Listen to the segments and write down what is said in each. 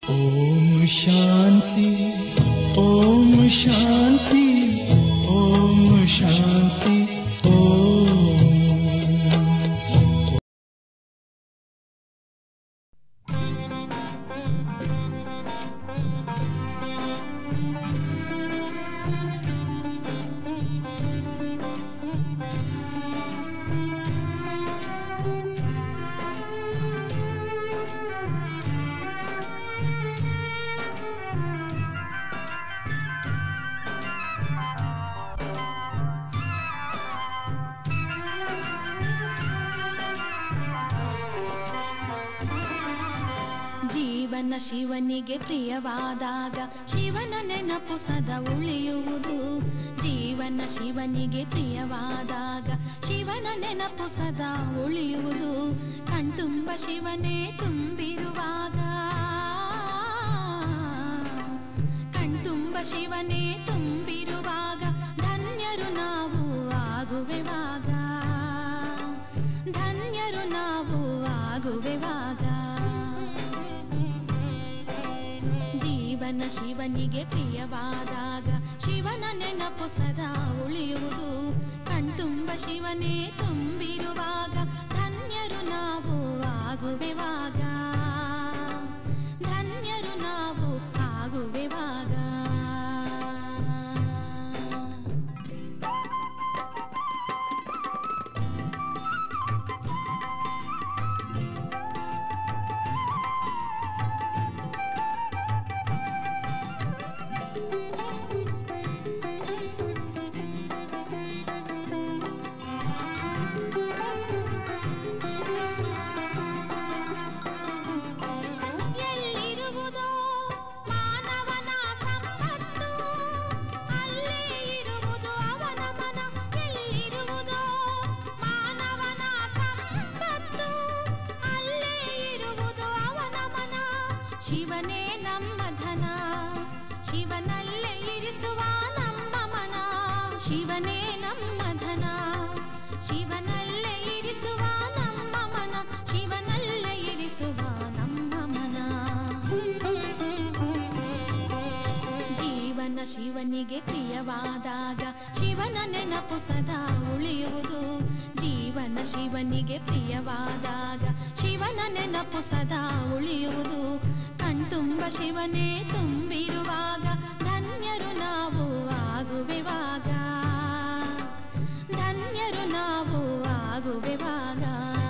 ಓಂ ಶಾಂತಿ ಓಂ ಶಾಂತಿ ಓಂ ಶಾಂತಿ ಓಂ ಜೀವನ ಶಿವನಿಗೆ ಪ್ರಿಯವಾದಾಗ ಶಿವನ ನೆನಪು ಸದಾ ಉಳಿಯುವುದು ಜೀವನ ಶಿವನಿಗೆ ಪ್ರಿಯವಾದಾಗ ಶಿವನ ನೆನಪು ಸದಾ ಉಳಿಯುವುದು ಕಣ್ತುಂಬ ಶಿವನೇ ತುಂಬಿರುವಾಗ ಕಣ್ತುಂಬ ಶಿವನೇ ತುಂಬಿರುವಾಗ ಧನ್ಯರು ನಾವು ಆಗುವೆವಾಗ ಧನ್ಯರು ನಾವು ಆಗುವೆವಾಗ ಜೀವನ ಶಿವನಿಗೆ ಪ್ರಿಯವಾದಾಗ ಶಿವನ ನೆನಪು ಸದಾ ಉಳಿಯುವುದು ಕಣ್ತುಂಬ ಶಿವನೇ ತುಂಬಿರುವಾಗ ಧನ್ಯರು ನಾವು ಆಗುವೆವಾಗ ಧನ್ಯರು ನಾವು ಆಗುವೆವಾಗ ಎಲ್ಲಿರುವುದೋ ಮಾನವನ ಸಂಪತ್ತು ಅಲ್ಲೇ ಇರುವುದು ಅವನ ಮನ ಎಲ್ಲಿರುವುದೋ ಮಾನವನ ಸಂಪತ್ತು ಅಲ್ಲೇ ಇರುವುದು ಅವನ ಮನ ಶಿವನೇ ನಮ್ಮ ಧನ ಶಿವನಲ್ಲೇ ಇರಿಸುವ ನಮ್ಮ ಮನ ಶಿವನೇ ನಮ್ಮ ಧನ ಶಿವನಲ್ಲೇ ಇರಿಸುವ ನಮ್ಮ ಮನ ಶಿವನಲ್ಲೇ ಇರಿಸುವ ನಮ್ಮ ಮನ ಜೀವನ ಶಿವನಿಗೆ ಪ್ರಿಯವಾದಾಗ ಶಿವನ ನೆನಪು ಸದಾ ಉಳಿಯುವುದು ಜೀವನ ಶಿವನಿಗೆ ಪ್ರಿಯವಾದಾಗ ಶಿವನ ನೆನಪು ಸದಾ ಉಳಿಯುವುದು ಕಣ್ತುಂಬ ಶಿವನೇ ತುಂಬಿರುವಾಗ ಧನ್ಯರು ನಾವು ಆಗುವೆವಾಗ ಧನ್ಯರು ನಾವು ಆಗುವೆವಾಗ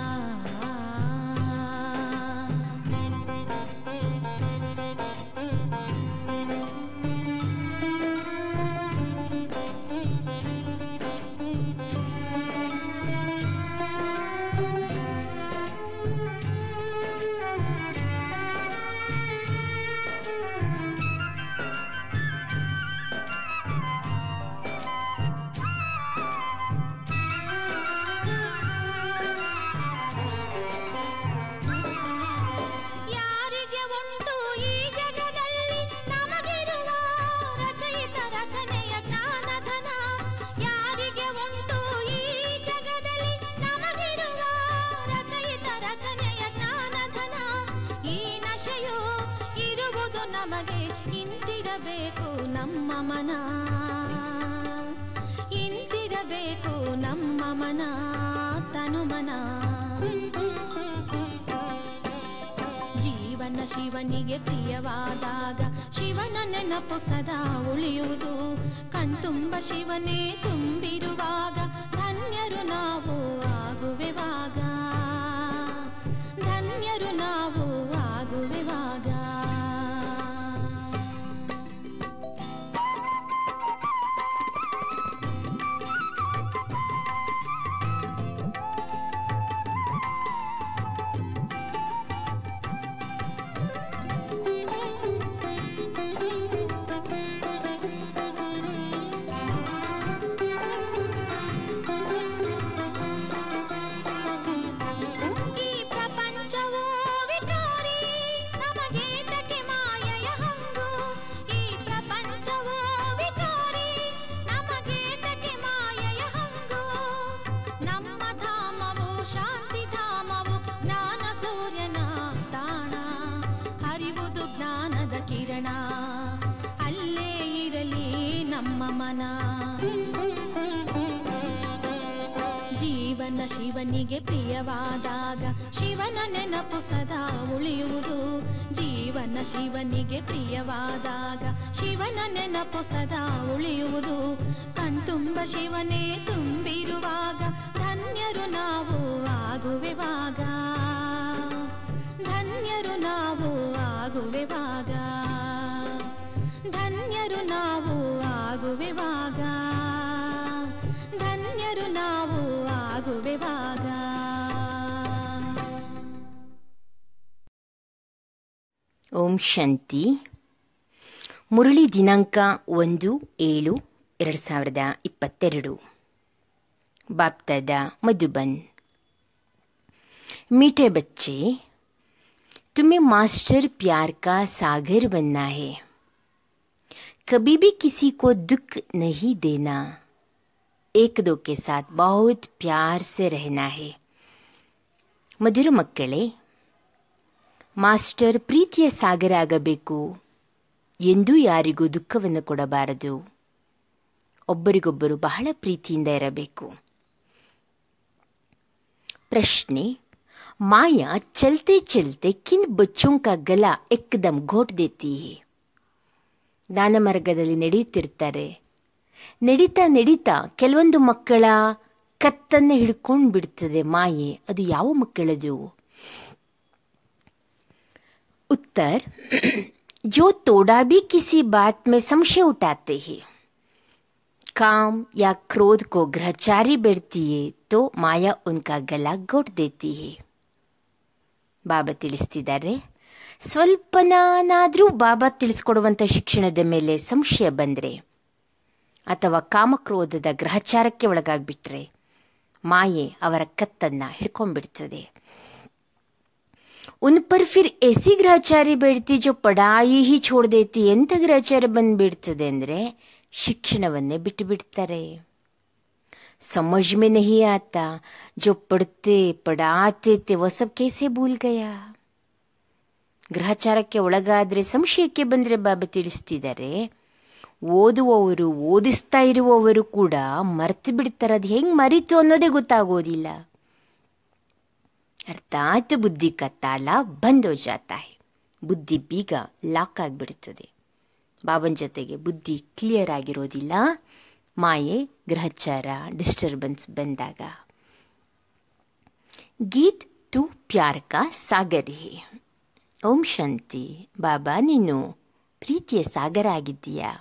ಯಾರಿಗೆ ಉಂಟು ಈ ಜಗದಲ್ಲಿ ನಮಗಿರುವ ರಚಯಿತ ರಚನೆಯ ಜ್ಞಾನಧನ ಯಾರಿಗೆ ಉಂಟು ಈ ಜಗದಲ್ಲಿ ನಮಗಿರುವ ರಚಯಿತ ರಚನೆಯ ಜ್ಞಾನಧನ ಈ ನಶೆಯು ಇರುವುದು ನಮಗೆ ಇಂತಿರಬೇಕು ನಮ್ಮ ಮನ ಇಂತಿರಬೇಕು ನಮ್ಮ ಮನ ತನುಮನ ಜೀವನ ಶಿವನಿಗೆ ಪ್ರಿಯವಾದಾಗ ಶಿವನ ನೆನಪು ಸದಾ ಉಳಿಯುವುದು ಕಣ್ತುಂಬ ಶಿವನೇ ತುಂಬಿರುವಾಗ ಧನ್ಯರು ನಾವು ಆಗುವೆವಾಗ ಧನ್ಯರು ನಾವು ಆಗುವೆವಾಗ ಬೆಳಗುವುದು ಜ್ಞಾನದ ಕಿರಣ ಅಲ್ಲೇ ಇರಲಿ ನಮ್ಮ ಮನ ಜೀವನ ಶಿವನಿಗೆ ಪ್ರಿಯವಾದಾಗ ಶಿವನ ನೆನಪು ಸದಾ ಉಳಿಯುವುದು ಜೀವನ ಶಿವನಿಗೆ ಪ್ರಿಯವಾದಾಗ ಶಿವನ ನೆನಪು ಸದಾ ಉಳಿಯುವುದು ಕಣ್ತುಂಬ ಶಿವನೇ ತುಂಬಿರುವಾಗ ಧನ್ಯರು ನಾವು ಆಗುವೆವಾಗ ಧನ್ಯರು ನಾವು ಆಗುವೆವಾಗ ಧನ್ಯರು ನಾವು ಆಗುವೆವಾಗ ಧನ್ಯರು ನಾವು ಆಗುವೆವಾಗ ಓಂ ಶಾಂತಿ ಮುರಳಿ ದಿನಾಂಕ ಒಂದು ಏಳು ಎರಡು ಸಾವಿರದ ಇಪ್ಪತ್ತೆರಡು ಬಾಪ್ತಾದ ಮಧುಬನ್ मीठे बच्चे तुम्हें मास्टर प्यार का सागर बनना है कभी भी किसी को दुख नहीं देना एक दो के साथ बहुत प्यार से रहना है ಮಧುರ ಮಕ್ಕಳೇ ಮಾಸ್ಟರ್ ಪ್ರೀತಿಯ ಸಾಗರ ಆಗಬೇಕು ಎಂದೂ ಯಾರಿಗೂ ದುಃಖವನ್ನು ಕೊಡಬಾರದು ಒಬ್ಬರಿಗೊಬ್ಬರು ಬಹಳ ಪ್ರೀತಿಯಿಂದ ಇರಬೇಕು प्रश्न माया चलते चलते किन बच्चों का गला एकदम घोट देती है ದಾನ ಮಾರ್ಗದಲ್ಲಿ ನಡೆಯುತ್ತಿರ್ತಾರೆ ನಡೀತಾ ನಡೀತಾ ಕೆಲವೊಂದು ಮಕ್ಕಳ ಕತ್ತನ್ನು ಹಿಡ್ಕೊಂಡು ಬಿಡ್ತದೆ ಮಾಯೆ ಅದು ಯಾವ ಮಕ್ಕಳದು उत्तर जो तोड़ा भी किसी बात में संशय उठाते हैं काम या क्रोध को ग्रहचारी बैठती है तो माया उनका गला घोट देती है ಬಾಬಾ ತಿಳಿಸ್ತಿದ್ದಾರೆ ಸ್ವಲ್ಪನಾದ್ರೂ ಬಾಬಾ ತಿಳಿಸ್ಕೊಡುವಂಥ ಶಿಕ್ಷಣದ ಮೇಲೆ ಸಂಶಯ ಬಂದರೆ ಅಥವಾ ಕಾಮಕ್ರೋಧದ ಗ್ರಹಚಾರಕ್ಕೆ ಒಳಗಾಗ್ಬಿಟ್ರೆ ಮಾಯೆ ಅವರ ಕತ್ತನ್ನ ಹಿಡ್ಕೊಂಡ್ಬಿಡ್ತದೆ उन पर फिर ऐसी ग्रहचारी बैठती जो पढ़ाई ही छोड़ देती ಎಂತ ಗ್ರಹಚಾರ ಬಂದ್ಬಿಡ್ತದೆ ಅಂದರೆ ಶಿಕ್ಷಣವನ್ನೇ ಬಿಟ್ಟು ಬಿಡ್ತಾರೆ समझ में नहीं आता जो पढ़ते पढ़ाते थे वो सब कैसे भूल गया ಗ್ರಹಚಾರಕ್ಕೆ ಒಳಗಾದ್ರೆ ಸಂಶಯಕ್ಕೆ ಬಂದರೆ ಬಾಬಾ ತಿಳಿಸ್ತಿದ್ದಾರೆ ಓದುವವರು ಓದಿಸ್ತಾ ಇರುವವರು ಕೂಡ ಮರ್ತು ಬಿಡ್ತಾರೆ ಅದು ಹೆಂಗೆ ಮರಿತು ಅನ್ನೋದೇ ಗೊತ್ತಾಗೋದಿಲ್ಲ ಅರ್ಥಾತ್ ಬುದ್ಧಿ का ताला ಬಂದ್ हो जाता है ಬುದ್ಧಿ ಬೀಗ ಲಾಕ್ ಆಗಿಬಿಡ್ತದೆ ಬಾಬನ್ ಜೊತೆಗೆ ಬುದ್ಧಿ ಕ್ಲಿಯರ್ ಆಗಿರೋದಿಲ್ಲ ಮಾಯೆ ಗ್ರಹಚಾರ ಡಿಸ್ಟರ್ಬೆನ್ಸ್ ಬಂದಾಗ ಗೀತ್ ತು ಪ್ಯಾರ್ ಕಾ ಸಾಗರ್ ಹೇ ಓಂ ಶಾಂತಿ ಬಾಬಾ ನೀನು ಪ್ರೀತಿಯ ಸಾಗರ ಆಗಿದ್ದೀಯಾ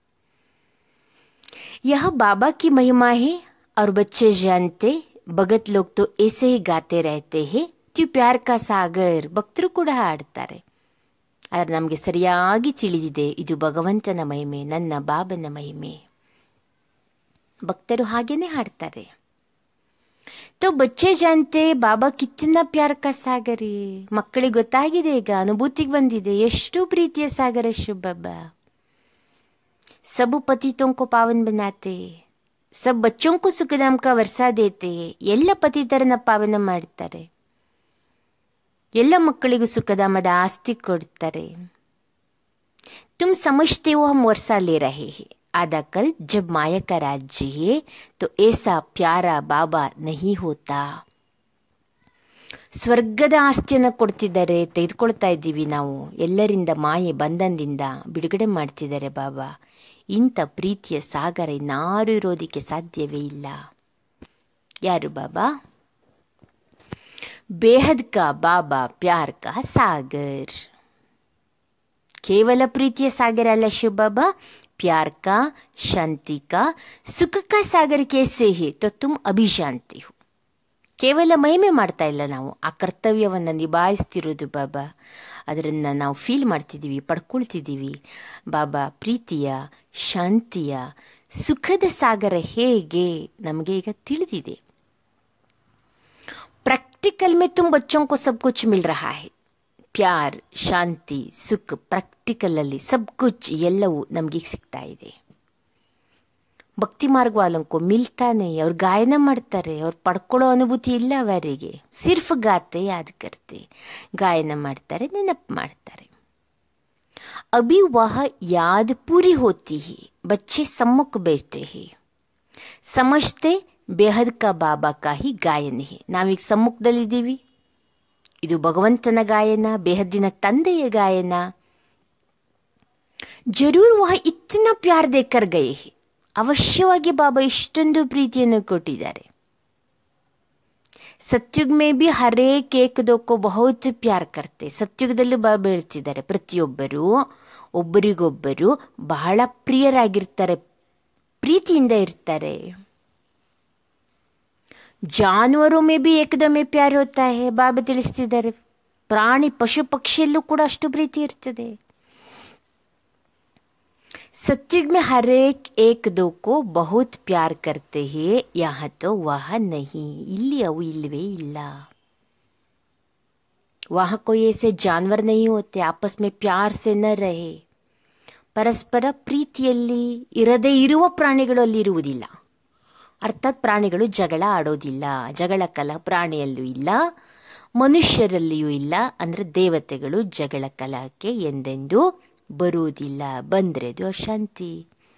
यह बाबा की महिमा है और बच्चे जानते भगत लोग तो ऐसे ही गाते रहते हैं ತ್ಯು ಪ್ಯಾರ್ ಕಾ ಸಾಗರ್ ಭಕ್ತರು ಕೂಡ ಹಾಡ್ತಾರೆ ಆದರೆ ನಮಗೆ ಸರಿಯಾಗಿ ತಿಳಿದಿದೆ ಇದು ಭಗವಂತನ ಮಹಿಮೆ ನನ್ನ ಬಾಬನ ಮಹಿಮೆ ಭಕ್ತರು ಹಾಗೇನೆ ಹಾಡ್ತಾರೆ ತೋ ಬಚ್ಚೆ ಜಾನ್ತೆ ಬಾಬಾ ಕಿತ್ತನ ಪ್ಯಾರ ಕಾ ಸಾಗರಿ ಮಕ್ಕಳಿಗೆ ಗೊತ್ತಾಗಿದೆ ಈಗ ಅನುಭೂತಿಗೆ ಬಂದಿದೆ ಎಷ್ಟು ಪ್ರೀತಿಯ ಸಾಗರ ಶಿವ ಬಾಬಾ सब पतितों को पावन बनाते सब बच्चों को सुखधाम का वर्षा देते ಎಲ್ಲ ಪತಿತರನ್ನ ಪಾವನ ಮಾಡ್ತಾರೆ ಎಲ್ಲ ಮಕ್ಕಳಿಗೂ ಸುಖಧಾಮದ ಆಸ್ತಿ ಕೊಡ್ತಾರೆ तुम समझते हो हम वर्षा ले रहे हैं आधा कल जब माया का राज्य है तो ऐसा प्यारा बाबा नहीं होता ಸ್ವರ್ಗದ ಆಸ್ತಿಯನ್ನು ಕೊಡ್ತಿದ್ದಾರೆ ತೆಗೆದುಕೊಳ್ತಾ ಇದ್ದೀವಿ ನಾವು ಎಲ್ಲರಿಂದ ಮಾಯೆ ಬಂಧನದಿಂದ ಬಿಡುಗಡೆ ಮಾಡ್ತಿದ್ದಾರೆ ಬಾಬಾ ಇಂಥ ಪ್ರೀತಿಯ ಸಾಗರ ಇನ್ನಾರು ಇರೋದಕ್ಕೆ ಸಾಧ್ಯವೇ ಇಲ್ಲ ಯಾರು ಬಾಬಾ ಬೇಹದ್ ಕಾ ಬಾಬಾ ಪ್ಯಾರ್ ಕಾ ಸಾಗರ್ ಕೇವಲ ಪ್ರೀತಿಯ ಸಾಗರ ಅಲ್ಲ ಶಿವ ಬಾಬಾ ಪ್ಯಾರ್ ಕಾ ಶಾಂತಿ ಕಾ ಸುಖ ಕಾ ಸಾಗರ ಕೇಸೆ ಹೇ ತೋ ತುಮ್ ಅಭಿಶಾಂತಿ ಹೋ ಕೇವಲ ಮಹಿಮೆ ಮಾಡ್ತಾ ಇಲ್ಲ ನಾವು ಆ ಕರ್ತವ್ಯವನ್ನು ನಿಭಾಯಿಸ್ತಿರೋದು ಬಾಬಾ ಅದನ್ನು ನಾವು ಫೀಲ್ ಮಾಡ್ತಿದ್ದೀವಿ ಪಡ್ಕೊಳ್ತಿದ್ದೀವಿ ಬಾಬಾ ಪ್ರೀತಿಯ ಶಾಂತಿಯ ಸುಖದ ಸಾಗರ ಹೇಗೆ ನಮಗೆ ಈಗ ತಿಳಿದಿದೆ प्रैक्टिकल में तुम बच्चों को सब कुछ मिल रहा है ಪ್ಯಾರ್ ಶಾಂತಿ ಸುಖ ಪ್ರಾಕ್ಟಿಕಲಲ್ಲಿ ಸಬ್ ಕುಚ್ ಎಲ್ಲವೂ ನಮಗೆ ಸಿಗ್ತಾ ಇದೆ ಭಕ್ತಿ ಮಾರ್ಗ ವಾಲಂಕೋ ಮಿಲ್ತಾನೆ ಅವ್ರು ಗಾಯನ ಮಾಡ್ತಾರೆ ಅವ್ರು ಪಡ್ಕೊಳ್ಳೋ ಅನುಭೂತಿ ಇಲ್ಲ ಅವರಿಗೆ ಸಿರ್ಫ್ ಗಾತೆ ಯಾದ್ ಕರ್ತೆ ಗಾಯನ ಮಾಡ್ತಾರೆ ನೆನಪು ಮಾಡ್ತಾರೆ अभी वह याद पूरी होती है बच्चे सम्मुख बैठे हैं ಸಮಜ್ತೆ ಬೇಹದ್ ಕಾ ಬಾಬಾ ಕಾ ಹಿ ಗಾಯನ ಹೇ ನಾವೀಗ ಸಮ್ಮುಖದಲ್ಲಿದ್ದೀವಿ ಇದು ಭಗವಂತನ ಗಾಯನ ಬೇಹದ್ದಿನ ತಂದೆಯ ಗಾಯನ ಜರೂರ್ ವಹ ಇತ್ತಿನ ಪ್ಯಾರ್ ದೇಕರ್ ಗಯೆ ಹೇ ಅವಶ್ಯವಾಗಿ ಬಾಬಾ ಇಷ್ಟೊಂದು ಪ್ರೀತಿಯನ್ನು ಕೊಟ್ಟಿದ್ದಾರೆ ಸತ್ಯುಗ್ ಮೇ ಬಿ ಹರೇಕ್ ಏಕ್ ದೋಕೋ ಬಹುತ್ ಪ್ಯಾರ್ ಕರ್ತೆ ಸತ್ಯುಗದಲ್ಲೂ ಬಾಬಾ ಹೇಳ್ತಿದ್ದಾರೆ ಪ್ರತಿಯೊಬ್ಬರು ಒಬ್ಬರಿಗೊಬ್ಬರು ಬಹಳ ಪ್ರಿಯರಾಗಿರ್ತಾರೆ ಪ್ರೀತಿಯಿಂದ ಇರ್ತಾರೆ ಜಾನುವಾರು ಮೇ ಬಿ ಏಕದೊಮ್ಮೆ ಪ್ಯಾರ್ ಹೋತಾ ಹೇ ಬಾಬಾ ತಿಳಿಸ್ತಿದ್ದಾರೆ ಪ್ರಾಣಿ ಪಶು ಪಕ್ಷಿಯಲ್ಲೂ ಕೂಡ ಅಷ್ಟು ಪ್ರೀತಿ ಇರ್ತದೆ सत्युग में हर एक एक दो को बहुत प्यार करते हैं यहाँ तो वह नहीं ಇಲ್ಲಿ ಅವು ಇಲ್ಲವೇ ಇಲ್ಲ वहाँ कोई ऐसे जानवर नहीं होते आपस में प्यार से न रहे ಪರಸ್ಪರ ಪ್ರೀತಿಯಲ್ಲಿ ಇರದೇ ಇರುವ ಪ್ರಾಣಿಗಳು ಅಲ್ಲಿ ಇರುವುದಿಲ್ಲ ಅರ್ಥಾತ್ ಪ್ರಾಣಿಗಳು ಜಗಳ ಆಡೋದಿಲ್ಲ ಜಗಳ ಕಲ ಪ್ರಾಣಿಯಲ್ಲೂ ಇಲ್ಲ ಮನುಷ್ಯರಲ್ಲಿಯೂ ಇಲ್ಲ ಅಂದರೆ ದೇವತೆಗಳು ಜಗಳ ಕಲಹಕ್ಕೆ ಎಂದೆಂದೂ ಬರುವುದಿಲ್ಲ ಬಂದರೆ ಅದು ಅಶಾಂತಿ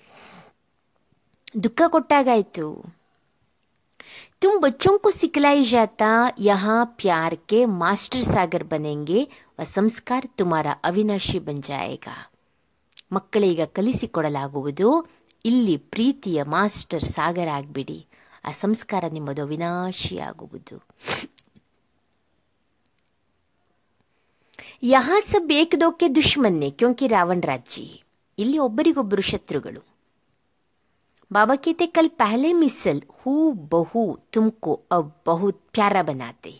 ದುಃಖ ಕೊಟ್ಟಾಗಾಯ್ತು तुम बच्चों को सिखलाई जाता यहाँ प्यार के मास्टर सागर बनेंगे व संस्कार तुम्हारा अविनाशी बन जाएगा ಮಕ್ಕಳೀಗ ಕಲಿಸಿಕೊಡಲಾಗುವುದು ಇಲ್ಲಿ ಪ್ರೀತಿಯ ಮಾಸ್ಟರ್ ಸಾಗರ ಆಗ್ಬಿಡಿ ಆ ಸಂಸ್ಕಾರ ನಿಮ್ಮದು ಅವಿನಾಶಿಯಾಗುವುದು यहाँ सब एक दो के दुश्मन ने क्योंकि रावण राज्य है ಇಲ್ಲಿ ಒಬ್ಬರಿಗೊಬ್ಬರು ಶತ್ರುಗಳು बाबा कहते कल पहले मिसल हु बहु तुमको अब बहुत प्यारा बनाते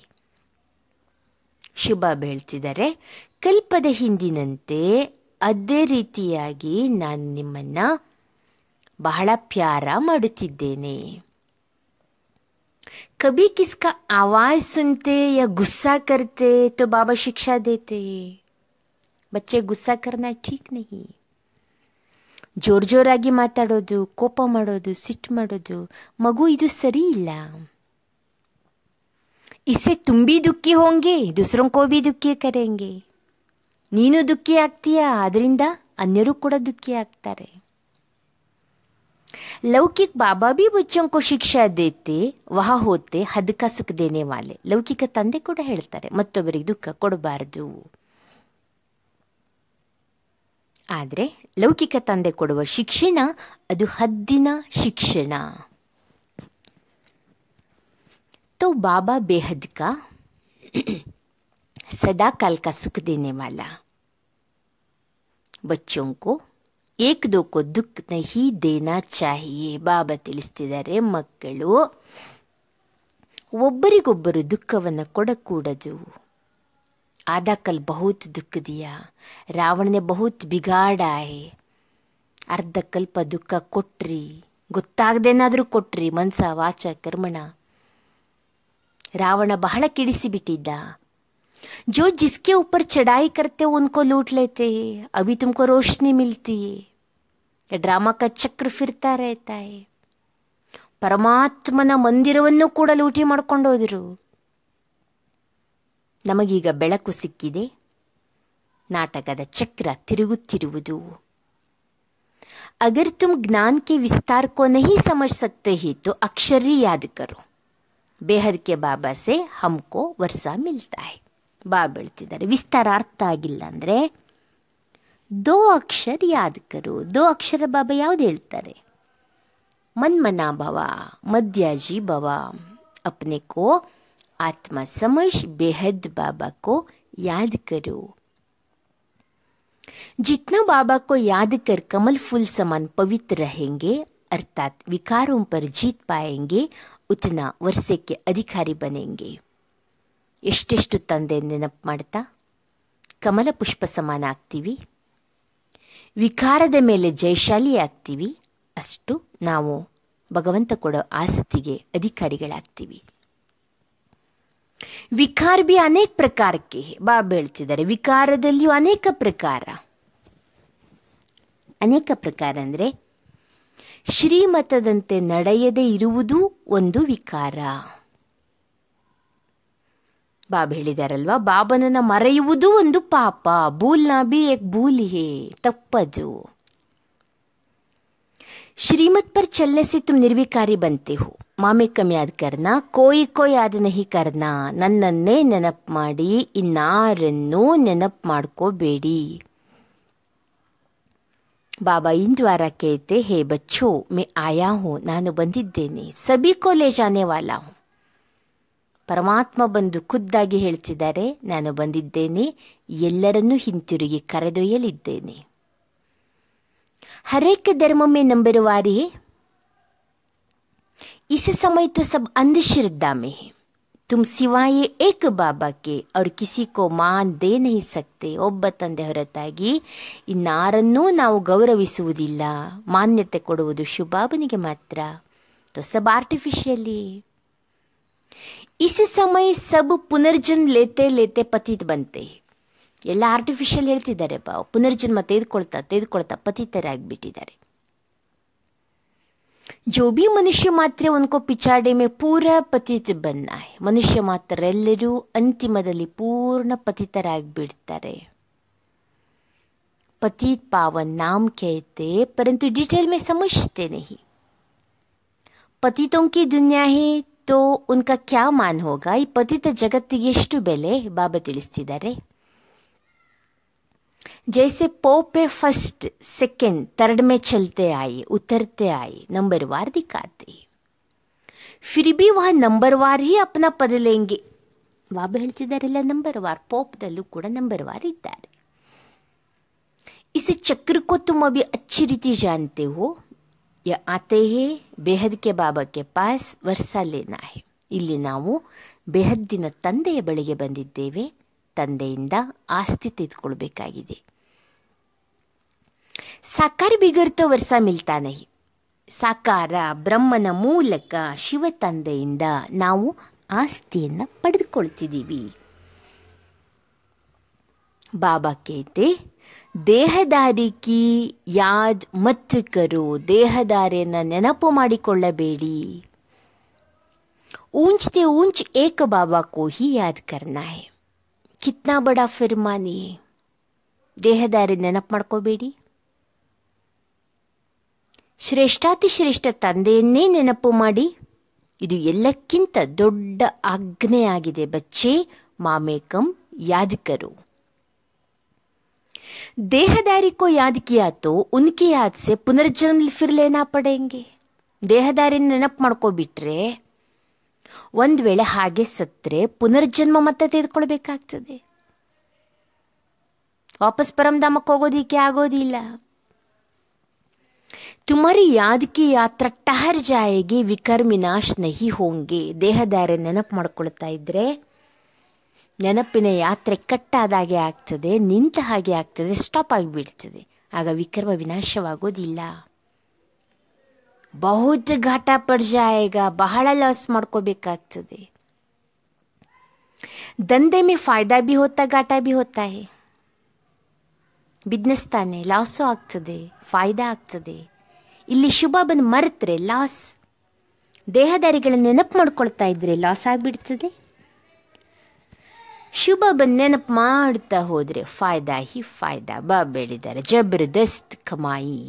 ಶುಭ ಹೇಳ್ತಿದ್ದಾರೆ ಕಲ್ಪದ ಹಿಂದಿನಂತೆ ಅದೇ ರೀತಿಯಾಗಿ ನಾನು ನಿಮ್ಮನ್ನ ಬಹಳ ಪ್ಯಾರ ಮಾಡುತ್ತಿದ್ದೇನೆ कभी किसका आवाज सुनते या गुस्सा करते तो बाबा शिक्षा देते बच्चे गुस्सा करना ठीक नहीं ಜೋರ್ ಜೋರಾಗಿ ಮಾತಾಡೋದು ಕೋಪ ಮಾಡೋದು ಸಿಟ್ಟು ಮಾಡೋದು ಮಗು ಇದು ಸರಿ ಇಲ್ಲ ಇಸೆ ತುಂಬಿ ದುಃಖಿ ಹೋಂಗೆ दूसरों को भी ದುಃಖಿ ಕರೆಂಗೆ ನೀನು ದುಃಖಿ ಆಗ್ತೀಯಾ ಅದರಿಂದ ಅನ್ಯರು ಕೂಡ ದುಃಖಿ ಆಗ್ತಾರೆ लौकिक बाबा भी बच्चों को ಶಿಕ್ಷಾ ದೇತೆ ವಹ ಹೋತೆ ಹದ್ ಕಾ ಸುಖ ದೇನೆ ವಾಲೆ ಲೌಕಿಕ ತಂದೆ ಕೂಡ ಹೇಳ್ತಾರೆ ಮತ್ತೊಬ್ಬರಿಗೆ ದುಃಖ ಕೊಡಬಾರದು ಆದರೆ ಲೌಕಿಕ ತಂದೆ ಕೊಡುವ ಶಿಕ್ಷಣ ಅದು ಹದ್ದಿನ ಶಿಕ್ಷಣ तो बाबा बेहद का सदा काल का सुख देने वाला बच्चों को ಏಕ್ ದೋಕೋ ದುಃಖ ನಹಿ ದೇನಾ ಚಾಹಿಯೇ ಬಾಬಾ ತಿಳಿಸ್ತಿದ್ದಾರೆ ಮಕ್ಕಳು ಒಬ್ಬರಿಗೊಬ್ಬರು ದುಃಖವನ್ನು ಕೊಡಕೂಡದು ಆದಾ ಕಲ್ ಬಹುತ್ ದುಃಖ ದಿಯಾ ರಾವಣನೆ ಬಹುತ್ ಬಿಗಾಡ ಹೇ ಅರ್ಧ ಕಲ್ಪ ದುಃಖ ಕೊಟ್ರಿ ಗೊತ್ತಾಗದೇನಾದರೂ ಕೊಟ್ರಿ ಮನ್ಸ ವಾಚ ಕರ್ಮಣ रावण बहड़ किड़िसी बिटिद्दा जो जिसके ऊपर चढ़ाई करते उनको लूट लेते हैं अभी तुमको रोशनी मिलती है ये ड्रामा का चक्र फिरता रहता है ಪರಮಾತ್ಮನ ಮಂದಿರವನ್ನು ಕೂಡ ಲೂಟಿ ಮಾಡ್ಕೊಂಡು ಹೋದರು ನಮಗೀಗ ಬೆಳಕು ಸಿಕ್ಕಿದೆ ನಾಟಕದ ಚಕ್ರ ತಿರುಗುತ್ತಿರುವುದು अगर तुम ज्ञान के विस्तार को नहीं समझ सकते ही तो अक्षर ही याद करो ಬೇಹದ್ ಕೆ ಬಾಬಾ ಸೆ ಹಮ್ಕೋ ವರ್ಷ ಮಿಲ್ತಾ ಹೈ ಬಾಬಾ ಹೇಳ್ತಿದ್ದಾರೆ ವಿಸ್ತಾರ ಅರ್ಥ ಆಗಿಲ್ಲ ಅಂದರೆ ದೋ ಅಕ್ಷರ ಯಾದ್ ಕರು ದೋ ಅಕ್ಷರ ಬಾಬಾ ಯಾವ್ದು ಹೇಳ್ತಾರೆ ಮನ್ಮನಾ ಭವ ಮಧ್ಯಾಜಿ ಭವ अपने को आत्मा समझ बेहद बाबा को याद करो जितना बाबा को याद कर कमल फूल समान पवित्र रहेंगे अर्थात विकारों पर जीत पाएंगे ಉತ್ನ ವರ್ಷಕ್ಕೆ ಅಧಿಕಾರಿ ಬನೆಂಗೆ ಎಷ್ಟೆಷ್ಟು ತಂದೆ ನೆನಪು ಮಾಡ್ತಾ ಕಮಲ ಪುಷ್ಪ ಸಮಾನ ಆಗ್ತೀವಿ ವಿಕಾರದ ಮೇಲೆ ಜಯಶಾಲಿ ಆಗ್ತೀವಿ ಅಷ್ಟು ನಾವು ಭಗವಂತ ಕೊಡೋ ಆಸ್ತಿಗೆ ಅಧಿಕಾರಿಗಳಾಗ್ತೀವಿ ವಿಕಾರ ಬಿ ಅನೇಕ ಪ್ರಕಾರಕ್ಕೆ ಬಾಬಾ ಹೇಳ್ತಿದ್ದಾರೆ ವಿಕಾರದಲ್ಲಿಯೂ ಅನೇಕ ಪ್ರಕಾರ ಅನೇಕ ಪ್ರಕಾರ ಅಂದರೆ ಶ್ರೀಮತದಂತೆ ನಡೆಯದೇ ಇರುವುದು ಒಂದು ವಿಕಾರ ಬಾಬಾ ಹೇಳಿದಾರಲ್ವಾ ಬಾಬನನ್ನ ಮರೆಯುವುದು ಒಂದು ಪಾಪ ಭೂಲ್ನಾ ಬಿ ಏಕ್ ಭೂಲ್ ಹೇ ತಪ್ಪದು श्रीमत पर चलने से तुम निर्विकारी बनते हो ಮಾಮೆ ಕಮ್ ಯಾದ್ ಕರ್ನಾ ಕೋಯಿ ಕೋಯಿ ಯಾದ್ ನಹಿ ಕರ್ನಾ ನನ್ನನ್ನೇ ನೆನಪು ಮಾಡಿ ಇನ್ನಾರನ್ನೂ ನೆನಪು ಮಾಡ್ಕೋಬೇಡಿ ಬಾಬಾ ಇಂದ್ವಾರ ಕೇತೆ ಹೇ ಬಚ್ಚೋ ಮೇ ಆಯಾ ಹೂ ನಾನು ಬಂದಿದ್ದೇನೆ ಸಬಿ ಕೋ ಲೇ ಜಾನೆ ವಾಲಾ ಹೂಂ ಪರಮಾತ್ಮ ಬಂದು ಖುದ್ದಾಗಿ ಹೇಳ್ತಿದ್ದಾರೆ ನಾನು ಬಂದಿದ್ದೇನೆ ಎಲ್ಲರನ್ನೂ ಹಿಂತಿರುಗಿ ಕರೆದೊಯ್ಯಲಿದ್ದೇನೆ हर एक धर्म में नंबरवार है इस समय तो सब अंधश्रद्धा में है तुम सिवाय एक बाबा के और किसी को मान दे नहीं सकते ಒಬ್ಬ ತಂದೆ ಹೊರತಾಗಿ ಇನ್ನಾರನ್ನೂ ನಾವು ಗೌರವಿಸುವುದಿಲ್ಲ ಮಾನ್ಯತೆ ಕೊಡುವುದು ಶುಭಾಬನಿಗೆ ಮಾತ್ರ तो सब आर्टिफिशियली इस समय सब पुनर्जन्म लेते लेते पतित बनते हैं ಎಲ್ಲ ಆರ್ಟಿಫಿಷಿಯಲ್ ಹೇಳ್ತಿದ್ದಾರೆ ಬಾ ಪುನರ್ಜನ್ಮ ತೆಗೆದುಕೊಳ್ತಾ ತೆಗೆದುಕೊಳ್ತಾ ಪತಿತರಾಗ್ಬಿಟ್ಟಿದ್ದಾರೆ जो भी मनुष्य मात्र उनको पिछाड़े में पूरा पतित बनना है ಮನುಷ್ಯ ಮಾತ್ರ ಎಲ್ಲರೂ ಅಂತಿಮದಲ್ಲಿ ಪೂರ್ಣ ಪತಿತರಾಗ್ಬಿಡ್ತಾರೆ पतित पावन नाम कहते परंतु डिटेल में समझते नहीं ಪತಿತೋಂ ಕಿ ದುನಿಯಾ ಹೇ ತೋ ಉನ್ಕಾ ಕ್ಯಾ ಮಾನ್ ಹೋಗಾ ಈ ಪತಿತ ಜಗತ್ತಿಗೆ ಎಷ್ಟು ಬೆಲೆ ಬಾಬಾ ತಿಳಿಸ್ತಿದ್ದಾರೆ जैसे पोपे फर्स्ट सेकंड थर्ड में चलते आए उतरते आए नंबरवार दिखाते फिर भी वह नंबरवार ही अपना पद लेंगे ಬಾಬಾ ಹೇಳ್ತಿದ್ದಾರೆಲ್ಲ ನಂಬರ್ ವಾರ್ ಪೋಪ್ದಲ್ಲೂ ಕೂಡ ನಂಬರ್ ವಾರ್ ಇದ್ದಾರೆ इस चक्र को तुम अभी अच्छी रीति जानते हो या आते हैं बेहद के बाबा के पास ವರ್ಷ लेना है ಇಲ್ಲಿ ನಾವು ಬೇಹದ್ದಿನ ತಂದೆಯ ಬಳಿಗೆ ಬಂದಿದ್ದೇವೆ ತಂದೆಯಿಂದ ಆಸ್ತಿ ತೆಗೆದುಕೊಳ್ಬೇಕಾಗಿದೆ ಸಾಕಾರ ಬಿಗರ್ ತೋ ವರ್ಷ ಮಿಲ್ತಾ ನಹಿ ಸಾಕಾರ ಬ್ರಹ್ಮನ ಮೂಲಕ ಶಿವ ತಂದೆಯಿಂದ ನಾವು ಆಸ್ತಿಯನ್ನು ಪಡೆದುಕೊಳ್ತಿದ್ದೀವಿ ಬಾಬಾ ಕೇತೆ ದೇಹದಾರಿಕಿ ಯಾದ್ ಮತ್ ಕರು ದೇಹದಾರಿಯನ್ನು ನೆನಪು ಮಾಡಿಕೊಳ್ಳಬೇಡಿ ऊंचते ऊंच एक बाबा को ही याद करना है ಕಿತ್ನಾ ಬಡ ಫಿರ್ಮಾನಿ ದೇಹದಾರಿ ನೆನಪು ಮಾಡ್ಕೋಬೇಡಿ ಶ್ರೇಷ್ಠಾತಿ ಶ್ರೇಷ್ಠ ತಂದೆಯನ್ನೇ ನೆನಪು ಮಾಡಿ ಇದು ಎಲ್ಲಕ್ಕಿಂತ ದೊಡ್ಡ ಆಜ್ಞೆ ಆಗಿದೆ ಬಚ್ಚೆ ಮಾಮೇಕಂ ಯಾದಕರು देहदारी को याद किया तो उनकी याद से पुनर्जन्म फिर लेना पड़ेंगे ದೇಹದಾರಿ ನೆನಪು ಮಾಡ್ಕೊಬಿಟ್ರೆ ಒಂದು ವೇಳೆ ಹಾಗೆ ಸತ್ರೆ ಪುನರ್ಜನ್ಮ ಮತ್ತೆ ತೆಗೆದುಕೊಳ್ಬೇಕಾಗ್ತದೆ ವಾಪಸ್ ಪರಮಧಾಮಕ್ಕೆ ಹೋಗೋದಿಕ್ಕೆ ಆಗೋದಿಲ್ಲ ತುಮಾರಿ ಯಾದ್ ಕಿ ಯಾತ್ರಾ ಟಹರ್ ಜಾಯೇಗಿ ವಿಕರ್ ವಿನಾಶ್ ನಹಿ ಹೋಂಗೆ ದೇಹದಾರಿ ನೆನಪು ಮಾಡ್ಕೊಳ್ತಾ ಇದ್ರೆ ನೆನಪಿನ ಯಾತ್ರೆ ಕಟ್ಟಾದಾಗೆ ಆಗ್ತದೆ ನಿಂತ ಹಾಗೆ ಆಗ್ತದೆ ಸ್ಟಾಪ್ ಆಗಿಬಿಡ್ತದೆ ಆಗ ವಿಕರ್ಮ ವಿನಾಶವಾಗೋದಿಲ್ಲ ಬಹುತ್ ಘಾಟ ಪಡ್ ಜಾಯೇಗ ಬಹಳ ಲಾಸ್ ಮಾಡ್ಕೋಬೇಕಾಗ್ತದೆ ದಂಧೆ ಮೇ ಫಾಯ್ದಾ ಬಿ ಹೋತಾ ಘಾಟ ಬಿ ಹೋತಾ ಹೇ ಬಿಸ್ನೆಸ್ ತಾನೆ ಲಾಸು ಆಗ್ತದೆ ಫಾಯ್ದಾ ಆಗ್ತದೆ ಇಲ್ಲಿ ಶುಭಾಬನ್ ಮರೆತ್ರೆ ಲಾಸ್ ದೇಹದಾರಿಗಳನ್ನ ನೆನಪು ಮಾಡ್ಕೊಳ್ತಾ ಇದ್ರೆ ಲಾಸ್ ಆಗಿಬಿಡ್ತದೆ ಶುಭಾಬನ್ ನೆನಪು ಮಾಡ್ತಾ ಹೋದ್ರೆ ಫಾಯ್ದಾ ಹಿ ಫಾಯ್ದಾ ಬಾ ಬೆಳಿದ್ದಾರೆ ಜಬರ್ದಸ್ತ್ ಕಮಾಯಿ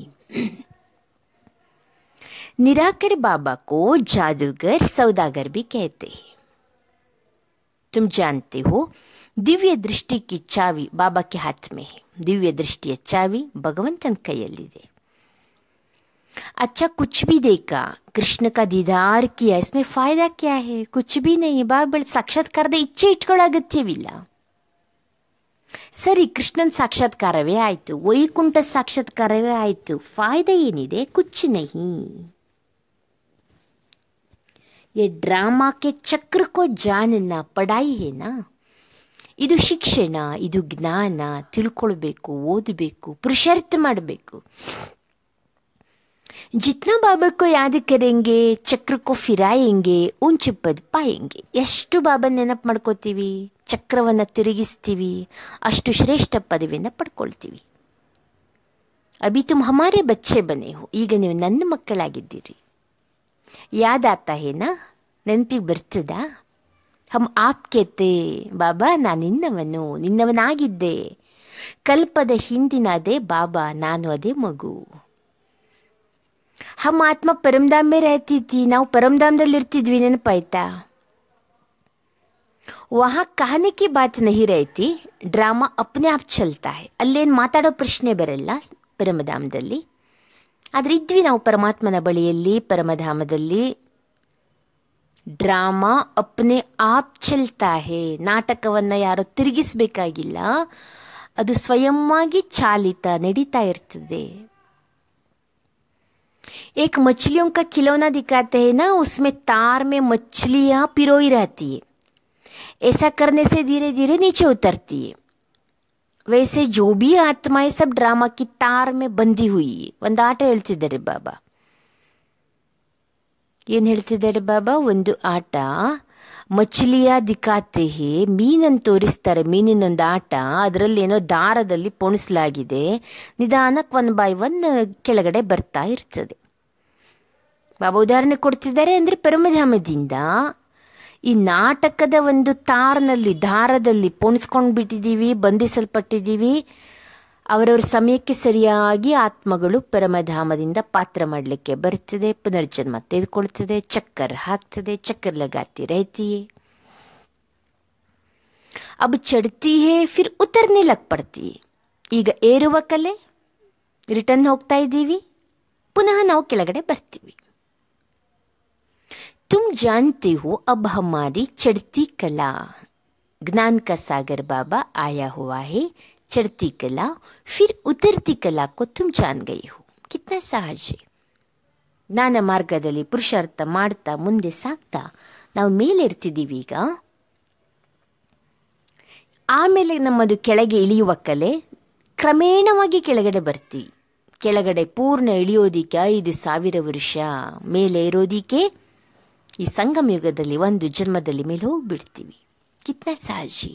निराकर बाबा को जादूगर सौदागर भी कहते हैं तुम जानते हो दिव्य दृष्टि की चावी बाबा के हाथ में है दिव्य दृष्टिಯ ಚಾವಿ ಭಗವಂತನ ಕೈಯಲ್ಲಿದೆ अच्छा कुछ भी देखा कृष्ण का दीदार किया इसमें फायदा क्या है कुछ भी नहीं ಬಾಬಾ ಸಾಕ್ಷಾತ್ಕಾರದ ಇಚ್ಛೆ ಇಟ್ಕೊಳ್ಳೋ ಅಗತ್ಯವಿಲ್ಲ ಸರಿ ಕೃಷ್ಣನ್ ಸಾಕ್ಷಾತ್ಕಾರವೇ ಆಯಿತು ವೈಕುಂಠ ಸಾಕ್ಷಾತ್ಕಾರವೇ ಆಯಿತು ಫಾಯ್ದಾ ಏನಿದೆ ಕುಚ್ಚ ನಹಿ ये ड्रामा के चक्र को जानना पढ़ाई है ना ಇದು ಶಿಕ್ಷಣ ಇದು ಜ್ಞಾನ ತಿಳ್ಕೊಳ್ಬೇಕು ಓದಬೇಕು ಪುರುಷಾರ್ಥ ಮಾಡಬೇಕು जितना बाबा को याद करेंगे ಚಕ್ರ को ಫಿರಾಯೆಂಗೆ ऊंच पद ಪಾಯೆಂಗೆ ಎಷ್ಟು ಬಾಬಾ ನೆನಪು ಮಾಡ್ಕೋತೀವಿ ಚಕ್ರವನ್ನು ತಿರುಗಿಸ್ತೀವಿ ಅಷ್ಟು ಶ್ರೇಷ್ಠ ಪದವಿಯನ್ನು ಪಡ್ಕೊಳ್ತೀವಿ ಅಭಿ ತುಮ್ ಹಮಾರೆ ಬಚ್ಚೆ ಬನೆ ಹೋ ಈಗ ನೀವು ನನ್ನ ಮಕ್ಕಳಾಗಿದ್ದೀರಿ ಯಾದಾತ ಹೇನಾ ನೆನಪಿಗೆ ಬರ್ತದಾ ಹಮ್ ಆಪ್ಕೆ ತೇ ಬಾಬಾ ನಾನು ನಿನ್ನವನು ನಿನ್ನವನಾಗಿದ್ದೆ ಕಲ್ಪದ ಹಿಂದಿನ ಅದೇ ಬಾಬಾ ನಾನು ಅದೇ ಮಗು ಹಮ್ ಆತ್ಮ ಪರಮಧಾಮ್ ಮೇ रहती थी ನಾವು ಪರಮಧಾಮದಲ್ಲಿ ಇರ್ತಿದ್ವಿ ನೆನಪಾಯ್ತಾ वहाँ कहने की बात नहीं रहती ಡ್ರಾಮಾ ಅಪ್ನೆ ಆಪ್ ಚಲ್ತಾ है ಅಲ್ಲೇನು ಮಾತಾಡೋ ಪ್ರಶ್ನೆ ಬರಲ್ಲ ಪರಮಧಾಮದಲ್ಲಿ ಆದ್ರೆ ಇದ್ವಿ ನಾವು ಪರಮಾತ್ಮನ ಬಳಿಯಲ್ಲಿ ಪರಮಧಾಮದಲ್ಲಿ ಡ್ರಾಮಾ ಅಪ್ನೆ ಆಪ್ ಚಲ್ತಾ ಹೇ ನಾಟಕವನ್ನ ಯಾರು ತಿರುಗಿಸ್ಬೇಕಾಗಿಲ್ಲ ಅದು ಸ್ವಯಂವಾಗಿ ಚಾಲಿತ ನಡೀತಾ ಇರ್ತದೆ एक मछलियों का खिलौना दिखाते हैं ना उसमें तार में मछलियां पिरोई रहती है ऐसा करने से धीरे धीरे नीचे उतरती है वैसे जो भी आत्माएं सब ड्रामा की तार में बंधी हुई है ಒಂದು ಆಟ ಹೇಳ್ತಿದ್ದಾರೆ ಬಾಬಾ ಏನ್ ಹೇಳ್ತಿದ್ದಾರೆ ಬಾಬಾ ಒಂದು ಆಟ ಮಚ್ಲಿಯ ದಿಕಾತೆ ಹೇ ಮೀನನ್ನು ತೋರಿಸ್ತಾರೆ ಮೀನಿನೊಂದು ಆಟ ಅದರಲ್ಲಿ ಏನೋ ದಾರದಲ್ಲಿ ಪೊಣಿಸಲಾಗಿದೆ ನಿಧಾನಕ್ಕೆ ಒನ್ ಬೈ ಒನ್ ಕೆಳಗಡೆ ಬರ್ತಾ ಇರ್ತದೆ ಬಾಬಾ ಉದಾಹರಣೆ ಕೊಡ್ತಿದ್ದಾರೆ ಅಂದ್ರೆ ಪರಮಧಾಮದಿಂದ ಈ ನಾಟಕದ ಒಂದು ತಾರ್ನಲ್ಲಿ ದಾರದಲ್ಲಿ ಪೋಣಿಸ್ಕೊಂಡು ಬಿಟ್ಟಿದ್ದೀವಿ ಬಂಧಿಸಲ್ಪಟ್ಟಿದ್ದೀವಿ ಅವರವರ ಸಮಯಕ್ಕೆ ಸರಿಯಾಗಿ ಆತ್ಮಗಳು ಪರಮಧಾಮದಿಂದ ಪಾತ್ರ ಮಾಡಲಿಕ್ಕೆ ಬರ್ತದೆ ಪುನರ್ಜನ್ಮ ತೆಗೆದುಕೊಳ್ತದೆ ಚಕ್ಕರ್ ಹಾಕ್ತದೆ ಚಕ್ಕರ್ ಲಗಾತಿ रहती है अब चढ़ती है फिर उतरने लग पड़ती है ಈಗ ಏರುವ ಕಲೆ ರಿಟರ್ನ್ ಹೋಗ್ತಾ ಇದ್ದೀವಿ ಪುನಃ ನಾವು ಕೆಳಗಡೆ ಬರ್ತೀವಿ तुम जानते हो अब हमारी चढ़ती कला ज्ञान का सागर बाबा आया हुआ है चढ़ती कला फिर उतरती कला को तुम जान गई हो कितना सहज है ಜ್ಞಾನ ಮಾರ್ಗದಲ್ಲಿ ಪುರುಷಾರ್ಥ ಮಾಡ್ತಾ ಮುಂದೆ ಸಾಗ್ತಾ ನಾವು ಮೇಲೆ ಇರ್ತಿದ್ದೀವಿ ಈಗ ಆಮೇಲೆ ನಮ್ಮದು ಕೆಳಗೆ ಇಳಿಯುವ ಕಲೆ ಕ್ರಮೇಣವಾಗಿ ಕೆಳಗಡೆ ಬರ್ತೀವಿ ಕೆಳಗಡೆ ಪೂರ್ಣ ಇಳಿಯೋದಿಕ್ಕೆ ಐದು ಸಾವಿರ ವರ್ಷ ಮೇಲೆ ಇರೋದಿಕ್ಕೆ ಈ ಸಂಗಮ ಯುಗದಲ್ಲಿ ಒಂದು ಜನ್ಮದಲ್ಲಿ ಮೇಲೆ ಹೋಗ್ಬಿಡ್ತೀವಿ ಕಿತ್ನ ಸಹಜಿ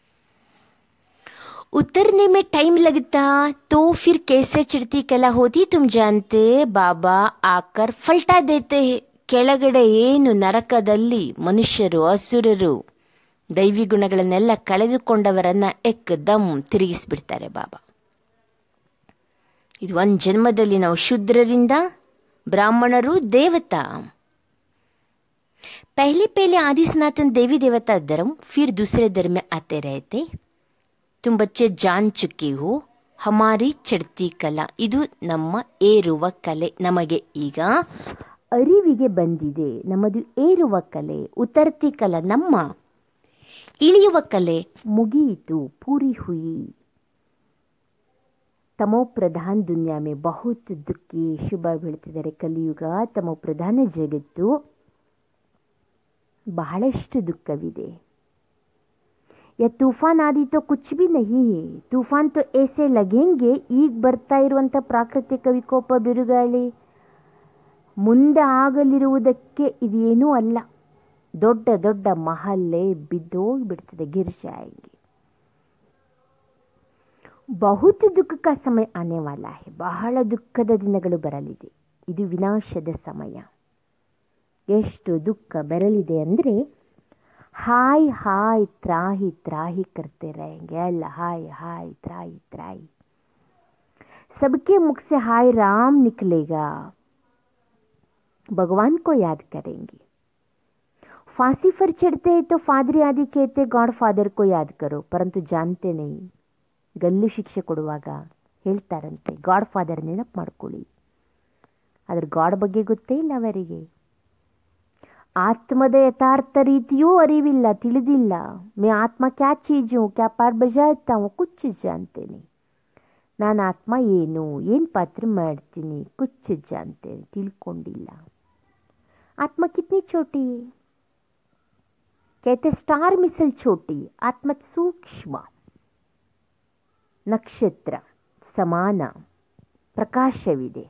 उतरने में टाइम लगता तो फिर कैसे चिड़ती कला होती तुम जानते ಬಾಬಾ ಆಕರ್ ಫಲ್ಟಾ ದೇತೆ ಕೆಳಗಡೆ ಏನು ನರಕದಲ್ಲಿ ಮನುಷ್ಯರು ಅಸುರರು ದೈವಿ ಗುಣಗಳನ್ನೆಲ್ಲ ಕಳೆದುಕೊಂಡವರನ್ನ ಎಕ್ ದಮ್ ತಿರುಗಿಸ್ಬಿಡ್ತಾರೆ ಬಾಬಾ ಇದು ಒಂದು ಜನ್ಮದಲ್ಲಿ ನಾವು ಶೂದ್ರರಿಂದ ಬ್ರಾಹ್ಮಣರು ದೇವತಾ पहले पहले आदि सनातन देवी देवता धर्म फिर दूसरे धर्म में आते रहते तुम बच्चे जान चुके हो ಹಮಾರಿ ಚಡ್ತಿ ಕಲಾ ಇದು ನಮ್ಮ ಏರುವ ಕಲೆ ನಮಗೆ ಈಗ ಅರಿವಿಗೆ ಬಂದಿದೆ ನಮ್ಮದು ಏರುವ ಕಲೆ ಉತರ್ತಿ ಕಲ ನಮ್ಮ ಇಳಿಯುವ ಕಲೆ ಮುಗಿಯಿತು ಪೂರಿ ಹುಯಿ ತಮೋ ಪ್ರಧಾನ ದುನಿಯಾ ಮೇ ಬಹುತ್ ದುಃಖಿ ಶುಭ ಬೀಳ್ತಿದ್ದಾರೆ ಕಲಿಯುಗ ತಮೋ ಪ್ರಧಾನ ಜಗತ್ತು ಬಹಳಷ್ಟು ದುಃಖವಿದೆ या तूफान आदि तो कुछ भी नहीं है तूफान तो ऐसे लगेंगे ಈಗ ಬರ್ತಾ ಇರುವಂಥ ಪ್ರಾಕೃತಿಕ ವಿಕೋಪ ಬಿರುಗಾಳಿ ಮುಂದೆ ಆಗಲಿರುವುದಕ್ಕೆ ಇದೇನೂ ಅಲ್ಲ ದೊಡ್ಡ ದೊಡ್ಡ ಮಹಲ್ಲೆ ಬಿದ್ದೋಗ್ಬಿಡ್ತದೆ ಗಿರ್ಜಾಯಿಗೆ ಬಹುತ್ ದುಃಖ ಕಾ ಸಮಯ ಆನೆ ವಾಲಾ ಹೈ ಬಹಳ ದುಃಖದ ದಿನಗಳು ಬರಲಿದೆ ಇದು ವಿನಾಶದ ಸಮಯ ಎಷ್ಟು ದುಃಖ ಬರಲಿದೆ ಅಂದರೆ हाय हाय त्राही त्राही करते रहेंगे अल्लाह हाय हाय त्राही त्राही सबके मुख से हाय राम निकलेगा भगवान को याद करेंगे फांसी पर चढ़ते हैं तो फादरी आदि कहते गॉड फादर को याद करो परंतु जानते नहीं ಗಲ್ಲು ಶಿಕ್ಷೆ ಕೊಡುವಾಗ ಹೇಳ್ತಾರಂತೆ ಗಾಡ್ ಫಾದರ್ ನೆನಪು ಮಾಡ್ಕೊಳ್ಳಿ ಆದ್ರೆ ಗಾಡ್ ಬಗ್ಗೆ ಗೊತ್ತೇ ಇಲ್ಲ ಅವರಿಗೆ ಆತ್ಮದ ಯಥಾರ್ಥ ರೀತಿಯೂ ಅರಿವಿಲ್ಲ ತಿಳಿದಿಲ್ಲ ಮೇ ಆತ್ಮ ಕ್ಯಾ ಚೀಜು ಕ್ಯಾ ಪಾರ್ ಬಜಾಯ್ತಾ ಕುಚ್ಚು ಜಾನ್ತೇನೆ ನಾನು ಆತ್ಮ ಏನು ಏನು ಪಾತ್ರ ಮಾಡ್ತೀನಿ ಕುಚ್ಚು ಜಾನ್ತೇನೆ ತಿಳ್ಕೊಂಡಿಲ್ಲ ಆತ್ಮ ಕಿತ್ನಿ ಚೋಟಿ कहते स्टार मिसल छोटी आत्मा सूक्ष्म ನಕ್ಷತ್ರ ಸಮಾನ ಪ್ರಕಾಶವಿದೆ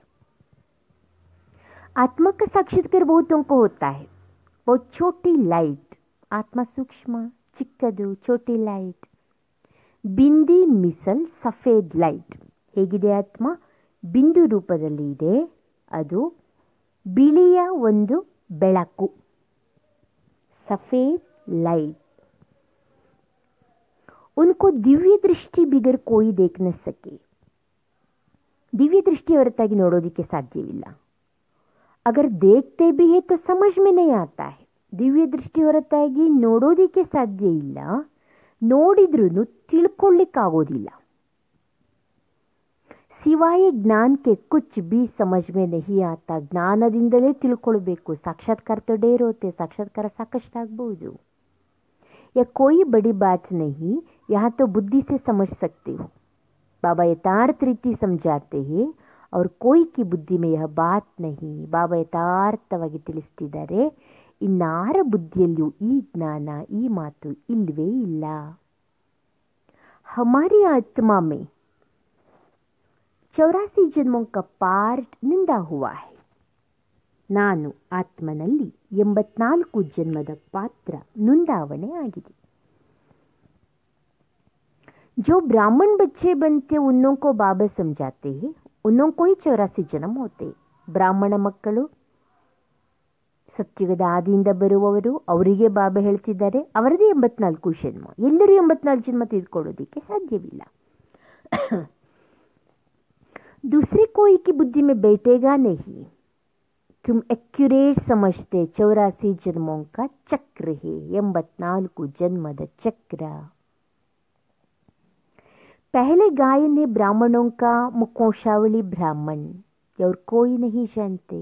आत्मा का साक्षात्कार बहुतों को होता है वो छोटी लाइट आत्मा सूक्ष्म ಚಿಕ್ಕದು ಚೋಟಿ ಲೈಟ್ ಬಿಂದಿ ಮಿಸಲ್ ಸಫೇದ್ ಲೈಟ್ ಹೇಗಿದೆ ಆತ್ಮ ಬಿಂದು ರೂಪದಲ್ಲಿ ಇದೆ ಅದು ಬಿಳಿಯ ಒಂದು ಬೆಳಕು ಸಫೇದ್ लाइट उनको ದಿವ್ಯ ದೃಷ್ಟಿ ಬಿಗರ್ ಕೋಯಿ ದೇಖ್ ನ ಸಕೆ ದಿವ್ಯ ದೃಷ್ಟಿ ಹೊರತಾಗಿ ನೋಡೋದಕ್ಕೆ ಸಾಧ್ಯವಿಲ್ಲ ಅಗರ್ ದೇಖ್ತೆ ಬಿ ಹೇ ತೋ ಸಮಜ್ ಮೇ ನಹೀ ಆತಾ ಹೈ ದಿವ್ಯ ದೃಷ್ಟಿ ಹೊರತಾಗಿ ನೋಡೋದಕ್ಕೆ ಸಾಧ್ಯ ಇಲ್ಲ ನೋಡಿದ್ರೂ ತಿಳ್ಕೊಳ್ಳಿಕ್ಕಾಗೋದಿಲ್ಲ ಸಿವಾಯ ಜ್ಞಾನಕ್ಕೆ ಕುಚ್ ಬಿ ಸಮಜ್ ಮೇ ನಹಿ ಆತ ಜ್ಞಾನದಿಂದಲೇ ತಿಳ್ಕೊಳ್ಬೇಕು ಸಾಕ್ಷಾತ್ಕಾರ तो ढेर होते ಸಾಕ್ಷಾತ್ಕಾರ ಸಾಕಷ್ಟಾಗ್ಬೋದು या कोई बड़ी बात नहीं यहाँ तो बुद्धि से समझ सकते हो बाबा यथार्थ रीति समझाते हैं और कोई की बुद्धि में यह बात नहीं ಬಾಬಾ ಯಥಾರ್ಥವಾಗಿ ತಿಳಿಸ್ತಿದ್ದಾರೆ ಇನ್ನಾರ ಬುದ್ಧಿಯಲ್ಲಿಯೂ ಈ ಜ್ಞಾನ ಈ ಮಾತು ಇಲ್ವೇ ಇಲ್ಲ हमारी आत्मा में ಚೌರಾಸಿ ಜನ್ಮೋं का ಪಾರ್ಟ್ ನಿಂದ हुआ है ನಾನು ಆತ್ಮನಲ್ಲಿ ಎಂಬತ್ನಾಲ್ಕು ಜನ್ಮದ ಪಾತ್ರ ನುಂದಾವಣೆ ಆಗಿದೆ जो ब्राह्मण बच्चे बनते उन्नों को बाबा समझाते हैं उन्नों को ही चौरासी जन्म होते ಬ್ರಾಹ್ಮಣ ಮಕ್ಕಳು ಸತ್ಯುಗದ ಆದಿಯಿಂದ ಬರುವವರು ಅವರಿಗೆ ಬಾಬಾ ಹೇಳ್ತಿದ್ದಾರೆ ಅವರದೇ ಎಂಬತ್ನಾಲ್ಕು ಜನ್ಮ ಎಲ್ಲರೂ ಎಂಬತ್ನಾಲ್ಕು ಜನ್ಮ ತಿಳ್ಕೊಳ್ಳೋದಕ್ಕೆ ಸಾಧ್ಯವಿಲ್ಲ दूसरे कोई की बुद्धि में बैठेगा नहीं तुम एक्यूरेट समझते चौरासी जन्मों का चक्र है ಎಂಬತ್ನಾಲ್ಕು ಜನ್ಮದ ಚಕ್ರ पहले गायन है ब्राह्मणों का मुखोशावली ब्राह्मण और कोई नहीं जानते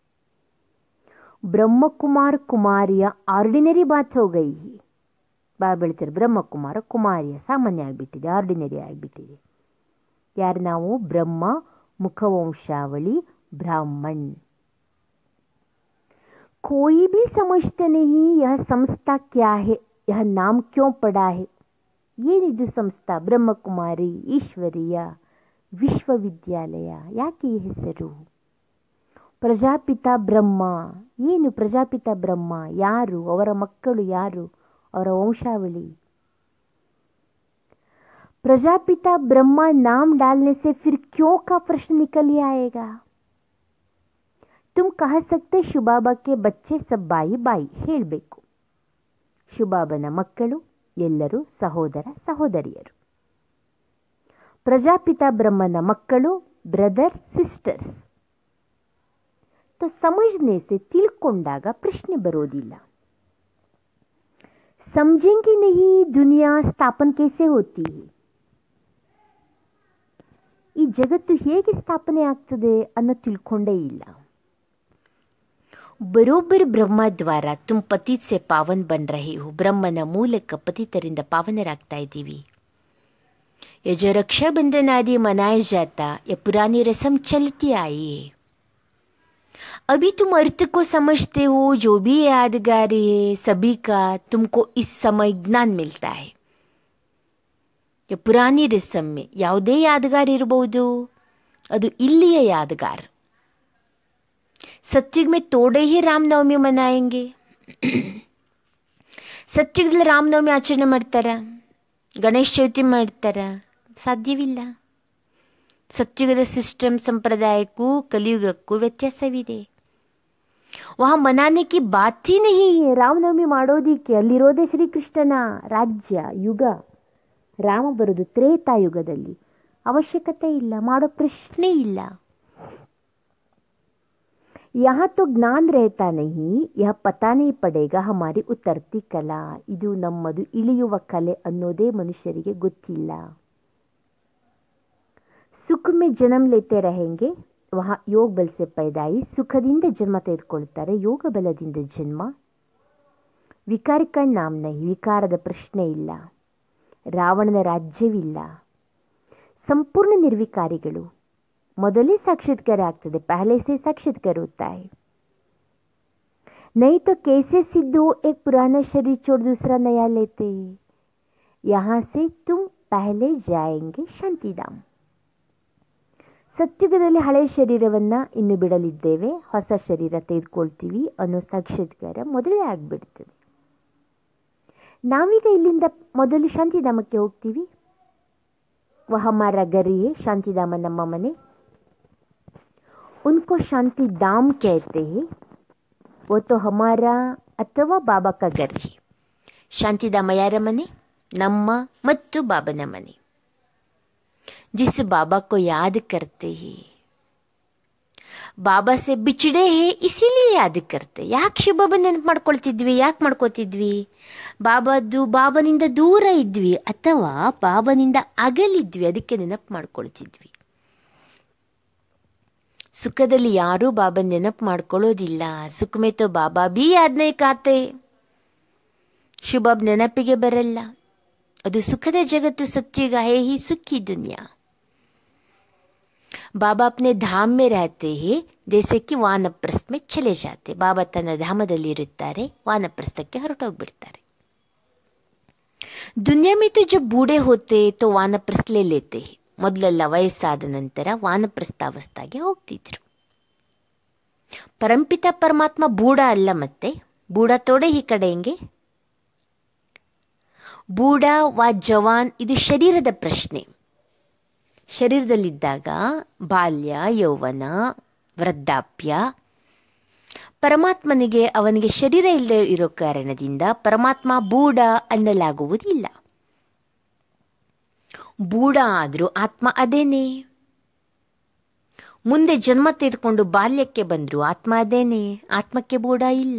ब्रह्म कुमार कुमारिया ಆರ್ಡಿನರಿ ಬಾತ್ हो गई ಬಾಬಾ ಹೇಳ್ತಾರೆ ಬ್ರಹ್ಮಕುಮಾರ ಕುಮಾರಿಯ ಸಾಮಾನ್ಯ ಆಗಿಬಿಟ್ಟಿದೆ ಆರ್ಡಿನರಿ ಆಗಿಬಿಟ್ಟಿದೆ ಯಾರು ನಾವು ಬ್ರಹ್ಮ ಮುಖವಂಶಾವಳಿ ಬ್ರಾಹ್ಮಣ್ कोई भी समझते नहीं यह संस्था क्या है यह नाम क्यों पड़ा है ಏನಿದು ಸಂಸ್ಥಾ ಬ್ರಹ್ಮಕುಮಾರಿ ಈಶ್ವರೀಯ ವಿಶ್ವವಿದ್ಯಾಲಯ ಯಾಕೆ ಈ ಹೆಸರು ಪ್ರಜಾಪಿತ ಬ್ರಹ್ಮ ಏನು ಪ್ರಜಾಪಿತ ಬ್ರಹ್ಮ ಯಾರು ಅವರ ಮಕ್ಕಳು ಯಾರು ಅವರ ವಂಶಾವಳಿ प्रजापिता ब्रह्मा नाम डालने से फिर क्यों का प्रश्न निकल ही आएगा तुम कह सकते ಶಿವಬಾಬಾ के बच्चे सब ಬಾಯಿ ಬಾಯಿ ಹೇಳಬೇಕು ಶಿವಬಾಬನ ಮಕ್ಕಳು ಎಲ್ಲರೂ ಸಹೋದರ ಸಹೋದರಿಯರು ಪ್ರಜಾಪಿತ ಬ್ರಹ್ಮನ ಮಕ್ಕಳು ಬ್ರದರ್ ಸಿಸ್ಟರ್ಸ್ तो समझने से ತಿಳ್ಕೊಂಡಾಗ ಪ್ರಶ್ನೆ ಬರೋದಿಲ್ಲ समझेंगे नहीं दुनिया स्थापन कैसे होती है ಈ ಜಗತ್ತು ಹೇಗೆ ಸ್ಥಾಪನೆ ಆಗ್ತದೆ ಅನ್ನೋ ತಿಳ್ಕೊಂಡೇ ಇಲ್ಲ ಬರೋಬ್ಬರ್ ಬ್ರಹ್ಮ ದ್ವಾರ ತುಮ್ ಪತಿತ್ ಸೆ ಪಾವನ್ ಬನ್ ರಹೆ ಹೋ ಬ್ರಹ್ಮನ ಮೂಲಕ ಪತಿತರಿಂದ ಪಾವನರಾಗ್ತಾ ಇದ್ದೀವಿ ये जो रक्षाबंधन आदि मनाया जाता ये पुरानी रस्म चलती आई है अभी तुम अर्थ को समझते हो जो भी यादगार है सभी का तुमको इस समय ज्ञान मिलता है ये ಪುರಾಣಿ ರಿಸಮ್ಮೆ ಯಾವುದೇ ಯಾದಗಾರ್ ಇರಬಹುದು ಅದು ಇಲ್ಲಿಯ ಯಾದಗಾರ್ सत्युग में तोड़े ही ರಾಮನವಮಿ ಮನಾಯಂಗೆ ಸತ್ಯುಗದಲ್ಲಿ ರಾಮನವಮಿ ಆಚರಣೆ ಮಾಡ್ತಾರ ಗಣೇಶ ಚೌತಿ ಮಾಡ್ತಾರ ಸಾಧ್ಯವಿಲ್ಲ ಸತ್ಯುಗದ ಸಿಸ್ಟಮ್ ಸಂಪ್ರದಾಯಕ್ಕೂ ಕಲಿಯುಗಕ್ಕೂ ವ್ಯತ್ಯಾಸವಿದೆ ವಹ ಮನಾನೆ ಕಿ ಬಾತ್ ಹಿ ನಹಿ ರಾಮನವಮಿ ಮಾಡೋದಿಕ್ಕೆ ಅಲ್ಲಿರೋದೇ ಶ್ರೀಕೃಷ್ಣನ ರಾಜ್ಯ ಯುಗ ರಾಮ ಬರೋದು ತ್ರೇತಾಯುಗದಲ್ಲಿ ಅವಶ್ಯಕತೆ ಇಲ್ಲ ಮಾಡೋ ಪ್ರಶ್ನೆ ಇಲ್ಲ यहाँ तो ज्ञान रहता नहीं यह पता नहीं पड़ेगा हमारी ಉತ್ತರ್ತಿ ಕಲಾ ಇದು ನಮ್ಮದು ಇಳಿಯುವ ಕಲೆ ಅನ್ನೋದೇ ಮನುಷ್ಯರಿಗೆ ಗೊತ್ತಿಲ್ಲ ಸುಖ ಮೇ ಜನ್ಮ ಲೇತೆ रहेंगे वहाँ ಯೋಗ ಬಲ್ ಸೆ ಪೈದಾಯಿ ಸುಖದಿಂದ ಜನ್ಮ ತೆಗೆದುಕೊಳ್ತಾರೆ ಯೋಗ ಬಲದಿಂದ ಜನ್ಮ ವಿಕಾರಿಕ ನಾಮ್ ನಹಿ ವಿಕಾರದ ಪ್ರಶ್ನೆ ಇಲ್ಲ ರಾವಣನ ರಾಜ್ಯವಿಲ್ಲ ಸಂಪೂರ್ಣ ನಿರ್ವಿಕಾರಿಗಳು ಮೊದಲೇ ಸಾಕ್ಷಾತ್ಕಾರ ಆಗ್ತದೆ पहले से साक्षात्कार होता है नहीं तो कैसे सिद्ध हो एक पुराना शरीर छोड़ दूसरा नया लेते यहाँ से तुम पहले जाएंगे ಶಾಂತಿಧಾಮ್ ಸತ್ಯುಗದಲ್ಲಿ ಹಳೆ ಶರೀರವನ್ನ ಇನ್ನು ಬಿಡಲಿದ್ದೇವೆ ಹೊಸ ಶರೀರ ತೆಗೆದುಕೊಳ್ತೀವಿ ಅನ್ನೋ ಸಾಕ್ಷಾತ್ಕಾರ ಮೊದಲೇ ಆಗಿಬಿಡ್ತದೆ ನಾವೀಗ ಇಲ್ಲಿಂದ ಮೊದಲು ಶಾಂತಿಧಾಮಕ್ಕೆ ಹೋಗ್ತೀವಿ ವಹಮಾರ ಗರಿಯೇ ಶಾಂತಿಧಾಮ ನಮ್ಮ ಮನೆ उनको शांति कहते हैं वो तो हमारा ಅಥವಾ ಬಾಬಾ का घर है ಶಾಂತಿಧಾಮ ಯಾರ ಮನೆ ನಮ್ಮ ಮತ್ತು ಬಾಬನ ಮನೆ जिस बाबा को याद करते हैं ಬಾಬಾ ಸೆ ಬಿಚ್ಡೆ ಹೇ ಇಸಿಲಿ ಯಾದ್ ಕರ್ತೆ ಯಾಕೆ ಶಿವಬಾಬಾ ನೆನಪು ಮಾಡ್ಕೊಳ್ತಿದ್ವಿ ಯಾಕೆ ಮಾಡ್ಕೋತಿದ್ವಿ ಬಾಬಾದು ಬಾಬನಿಂದ ದೂರ ಇದ್ವಿ ಅಥವಾ ಬಾಬನಿಂದ ಅಗಲಿದ್ವಿ ಅದಕ್ಕೆ ನೆನಪು ಮಾಡ್ಕೊಳ್ತಿದ್ವಿ ಸುಖದಲ್ಲಿ ಯಾರೂ ಬಾಬನ ನೆನಪು ಮಾಡ್ಕೊಳ್ಳೋದಿಲ್ಲ ಸುಖಮೇ ತೋ ಬಾಬಾ ಬಿ ಯಾದ್ನೇ ಕಾತೆ ಶಿವಬಾಬ್ ನೆನಪಿಗೆ ಬರಲ್ಲ ಅದು ಸುಖದ ಜಗತ್ತು ಸತ್ಯಗ ಹೇ ಹಿ ಸುಖಿ ದುನಿಯಾ ಬಾಬಾ अपने धाम में रहते हैं जैसे कि ವಾನಪ್ರಸ್ಥ में ಚಲೆ ಜಾತೆ ಬಾಬಾ ತನ್ನ ಧಾಮದಲ್ಲಿ ಇರುತ್ತಾರೆ ವಾನಪ್ರಸ್ಥಕ್ಕೆ ಹೊರಟೋಗ್ಬಿಡ್ತಾರೆ ದುನಿಯಾ में तो जब बूढ़े होते तो ವಾನಪ್ರಸ್ಥ ले लेते हैं ಮೊದಲೆಲ್ಲ ವಯಸ್ಸಾದ ನಂತರ ವಾನಪ್ರಸ್ಥಾವಸ್ಥೆಗೆ ಹೋಗ್ತಿದ್ರು ಪರಂಪಿತ ಪರಮಾತ್ಮ ಬೂಢ ಅಲ್ಲ ಮತ್ತೆ ಬೂಢ ತೋಡೆ ಈ ಕಡೆ ಹೆಂಗೆ ಬೂಢ ವಾ ಜವಾನ್ ಇದು ಶರೀರದ ಪ್ರಶ್ನೆ ಶರೀರದಲ್ಲಿದ್ದಾಗ ಬಾಲ್ಯ ಯೌವನ ವೃದ್ಧಾಪ್ಯ ಪರಮಾತ್ಮನಿಗೆ ಅವನಿಗೆ ಶರೀರ ಇಲ್ಲದೆ ಇರೋ ಕಾರಣದಿಂದ ಪರಮಾತ್ಮ ಬೂಢ ಅನ್ನಲಾಗುವುದಿಲ್ಲ ಬೂಢ ಆದರೂ ಆತ್ಮ ಅದೇನೇ ಮುಂದೆ ಜನ್ಮ ತೆಗೆದುಕೊಂಡು ಬಾಲ್ಯಕ್ಕೆ ಬಂದ್ರು ಆತ್ಮ ಅದೇನೇ ಆತ್ಮಕ್ಕೆ ಬೂಢ ಇಲ್ಲ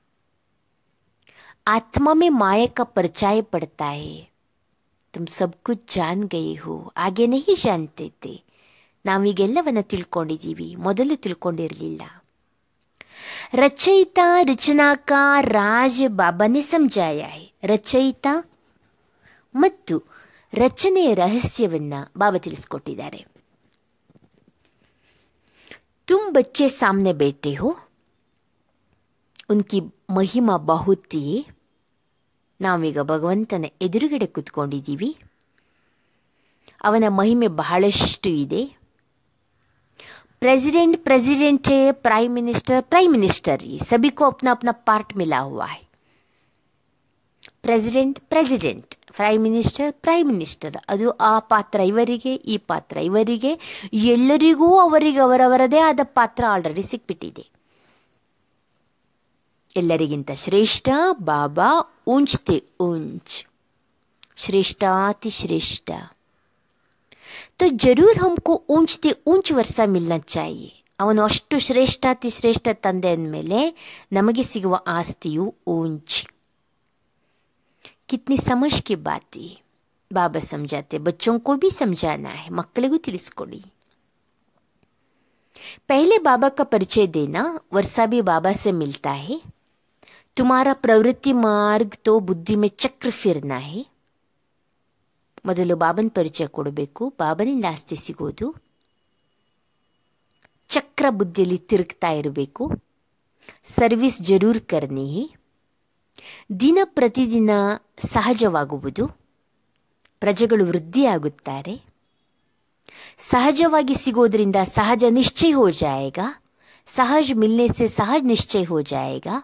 आत्मा में माया का परिचय पड़ता है तुम सब कुछ जान गए हो ಹಾಗೆ नहीं जानते थे ನಾವೀಗೆಲ್ಲವನ್ನ ತಿಳ್ಕೊಂಡಿದ್ದೀವಿ ಮೊದಲು ತಿಳ್ಕೊಂಡಿರಲಿಲ್ಲ ರಚಯಿತ ರಚನಾಕ ರಾಜ್ ಬಾಬಾನೇ ಸಮಜಾಯ ಹೈ ರಚಯಿತ ಮತ್ತು ರಚನೆಯ ರಹಸ್ಯವನ್ನ ಬಾಬಾ ತಿಳಿಸ್ಕೊಟ್ಟಿದ್ದಾರೆ तुम बच्चे सामने बैठे हो ಉನ್ಕಿ ಮಹಿಮಾ ಬಹುತಿ ನಾವೀಗ ಭಗವಂತನ ಎದುರುಗಡೆ ಕೂತ್ಕೊಂಡಿದ್ದೀವಿ ಅವನ ಮಹಿಮೆ ಬಹಳಷ್ಟು ಇದೆ प्रेसिडेंट प्रेसिडेंट है प्राइम मिनिस्टर प्राइम मिनिस्टर ही सभी को अपना अपना पार्ट मिला हुआ है president president prime minister prime minister ಅದು ಆ ಪಾತ್ರ ಇವರಿಗೆ ಈ ಪಾತ್ರ ಇವರಿಗೆ ಎಲ್ಲರಿಗೂ ಅವರಿಗೆ ಅವರವರದೇ ಆದ ಪಾತ್ರ ಆಲ್ರೆಡಿ ಸಿಕ್ಬಿಟ್ಟಿದೆ ಎಲ್ಲರಿಗಿಂತ ಶ್ರೇಷ್ಠ ಬಾಬಾ ಊಂಚ್ತೆ ಊಂಚ್ श्रेष्ठाति श्रेष्ठ तो जरूर हमको ऊंचते ऊंच ವರ್ಷ मिलना चाहिए ಅವನು ಅಷ್ಟು ಶ್ರೇಷ್ಠಾತಿ ಶ್ರೇಷ್ಠ ತಂದೆ ಅಂದಮೇಲೆ ನಮಗೆ ಸಿಗುವ ಆಸ್ತಿಯು ऊंच कितनी समझ की बात है बाबा समझाते बच्चों को भी समझाना है ಮಕ್ಕಳಿಗೂ ತಿಳಿಸ್ಕೊಡಿ पहले बाबा का परिचय देना वर्षा भी बाबा से मिलता है तुम्हारा प्रवृत्ति मार्ग तो बुद्धि में चक्र फिरना है ಮೊದಲು ಬಾಬನ್ ಪರಿಚಯ ಕೊಡಬೇಕು ಬಾಬನಿಂದ ಆಸ್ತಿ ಸಿಗೋದು ಚಕ್ರ ಬುದ್ಧಿಯಲ್ಲಿ ತಿರುಗ್ತಾ ಇರಬೇಕು ಸರ್ವಿಸ್ ಜರೂರ್ ಕರ್ನಿ ದಿನ ಪ್ರತಿದಿನ ಸಹಜವಾಗುವುದು ಪ್ರಜೆಗಳು ವೃದ್ಧಿಯಾಗುತ್ತಾರೆ ಸಹಜವಾಗಿ ಸಿಗೋದ್ರಿಂದ ಸಹಜ ನಿಶ್ಚಯ ಹೋ ಜಾಯೇಗಾ सहज मिलने से सहज निश्चय हो जाएगा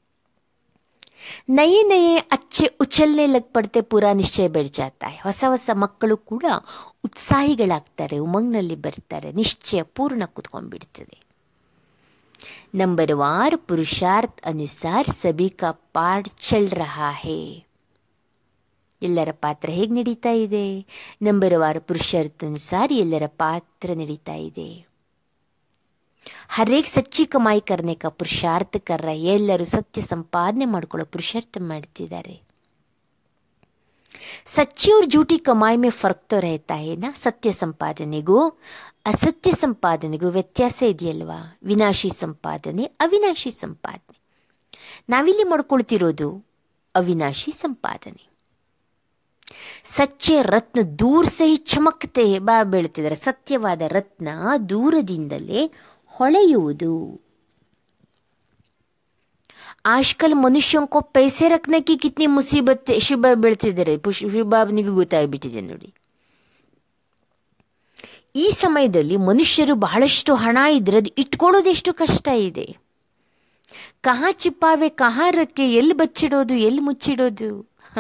ನಯೇ ನಯೇ ಅಚ್ಚೆ ಉಚ್ಚಲ್ನೆ ಲಗ್ ಪಡ್ತೆ ಪೂರಾ ನಿಶ್ಚಯ ಬೆಡ್ ಜಾತಾ है ಹೊಸ ಹೊಸ ಮಕ್ಕಳು ಕೂಡ ಉತ್ಸಾಹಿಗಳಾಗ್ತಾರೆ ಉಮಂಗ್ನಲ್ಲಿ ಬರ್ತಾರೆ ನಿಶ್ಚಯ ಪೂರ್ಣ ಕುತ್ಕೊಂಡ್ಬಿಡ್ತದೆ ನಂಬರ್ ವಾರ್ ಪುರುಷಾರ್ಥ ಅನುಸಾರ ಸಭಿ ಕಾ ಪಾರ್ಟ್ ಚಲ್ ರಹಾ ಹೇ ಎಲ್ಲರ ಪಾತ್ರ ಹೇಗೆ ನಡೀತಾ ಇದೆ ನಂಬರ್ ವಾರ್ ಪುರುಷಾರ್ಥ ಅನುಸಾರ ಎಲ್ಲರ ಪಾತ್ರ ನಡೀತಾ ಇದೆ ಹರ್ ಏಕ್ ಸಚ್ಚಿ ಕಮಾಯಿ ಕರ್ನೆ ಕಾ ಪುರುಷಾರ್ಥ ಕರ್ರ ಎಲ್ಲರೂ ಸತ್ಯ ಸಂಪಾದನೆ ಮಾಡ್ಕೊಳ್ಳೋ ಪುರುಷಾರ್ಥ ಮಾಡ್ತಿದ್ದಾರೆ सच्ची और झूठी कमाई में फर्क तो रहता है ना ಸತ್ಯ ಸಂಪಾದನೆಗೂ ಅಸತ್ಯ ಸಂಪಾದನೆಗೂ ವ್ಯತ್ಯಾಸ ಇದೆಯಲ್ವಾ ವಿನಾಶಿ ಸಂಪಾದನೆ ಅವಿನಾಶಿ ಸಂಪಾದನೆ ನಾವಿಲ್ಲಿ ಮಾಡ್ಕೊಳ್ತಿರೋದು ಅವಿನಾಶಿ ಸಂಪಾದನೆ ಸಚ್ಚೆ ರತ್ನ ದೂರ ಸಹಿ ಚಮಕ್ತೆ ಬಾ ಬೀಳ್ತಿದ್ದಾರೆ ಸತ್ಯವಾದ ರತ್ನ ದೂರದಿಂದಲೇ ಹೊಳೆಯುವುದು आजकल मनुष्यों को पैसे रखने की कितनी मुसीबत ಶುಭ ಬೀಳ್ತಿದ್ದಾರೆ ಶುಭಾಬ್ನಿಗೂ ಗೊತ್ತಾಗ್ಬಿಟ್ಟಿದೆ ನೋಡಿ ಈ ಸಮಯದಲ್ಲಿ ಮನುಷ್ಯರು ಬಹಳಷ್ಟು ಹಣ ಇದ್ರೆ ಅದು ಇಟ್ಕೊಳ್ಳೋದೆಷ್ಟು ಕಷ್ಟ ಇದೆ ಕಹಾ ಚಿಪ್ಪಾವೆ ಕಹಾ ರಕ್ಕೆ ಎಲ್ಲಿ ಬಚ್ಚಿಡೋದು ಎಲ್ಲಿ ಮುಚ್ಚಿಡೋದು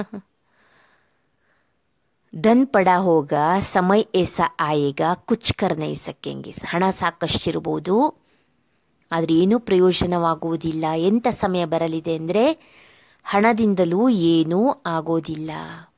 ಧನ್ ಪಡ ಹೋಗ ಸಮಯ ಏಸ ಆಯೇಗ ಕುಚ್ ಕರ್ನೈ ಸಕ್ಕೆಂಗೆ ಹಣ ಸಾಕಷ್ಟಿರ್ಬೋದು ಆದರೆ ಏನೂ ಪ್ರಯೋಜನವಾಗುವುದಿಲ್ಲ ಎಂಥ ಸಮಯ ಬರಲಿದೆ ಅಂದರೆ ಹಣದಿಂದಲೂ ಏನೂ ಆಗೋದಿಲ್ಲ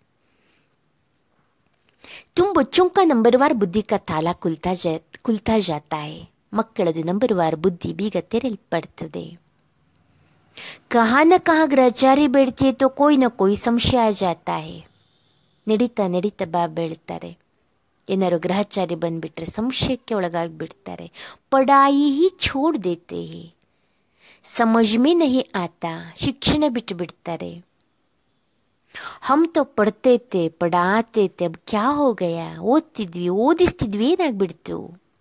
तुम बच्चों का नंबरवार बुद्धि का ताला खुलता जा खुलता जाता है ಮಕ್ಕಳದು ನಂಬರ್ವಾರ್ ಬುದ್ಧಿ ಬೀಗ ತೆರೆಯಲ್ಪಡ್ತದೆ ಕಹಾ ನ ಕಹಾ ಗ್ರಹಚಾರಿ ಬೇಡ್ತಿಯೇ ತೋ ಕೋಯಿ ನ ಕೋಯಿ ಸಂಶಯ ಆ ಜಾತಾ ಹೇ ನಡೀತಾ ನಡೀತಾ ಬಾ ಬೆಳ್ತಾರೆ ಏನಾರು ಗ್ರಹಚಾರಿ ಬಂದ್ಬಿಟ್ರೆ ಸಂಶಯಕ್ಕೆ ಒಳಗಾಗ್ಬಿಡ್ತಾರೆ ಪಡಾಯಿ ಹಿ ಛೋಡ್ ದೇತೆ ಹೇ ಸಮಜ್ ಮೇ ನಹಿ ಆತಾ ಶಿಕ್ಷಣ ಬಿಟ್ಟು ಬಿಡ್ತಾರೆ ಹಮ್ ತೋ ಪಡ್ತೇ ತೆ ಪಡಾತೆ ತೆ ಅಬ್ ಕ್ಯಾ ಹೋ ಗಯಾ ಓದ್ತಿದ್ವಿ ಓದಿಸ್ತಿದ್ವಿ ಏನಾಗ್ಬಿಡ್ತು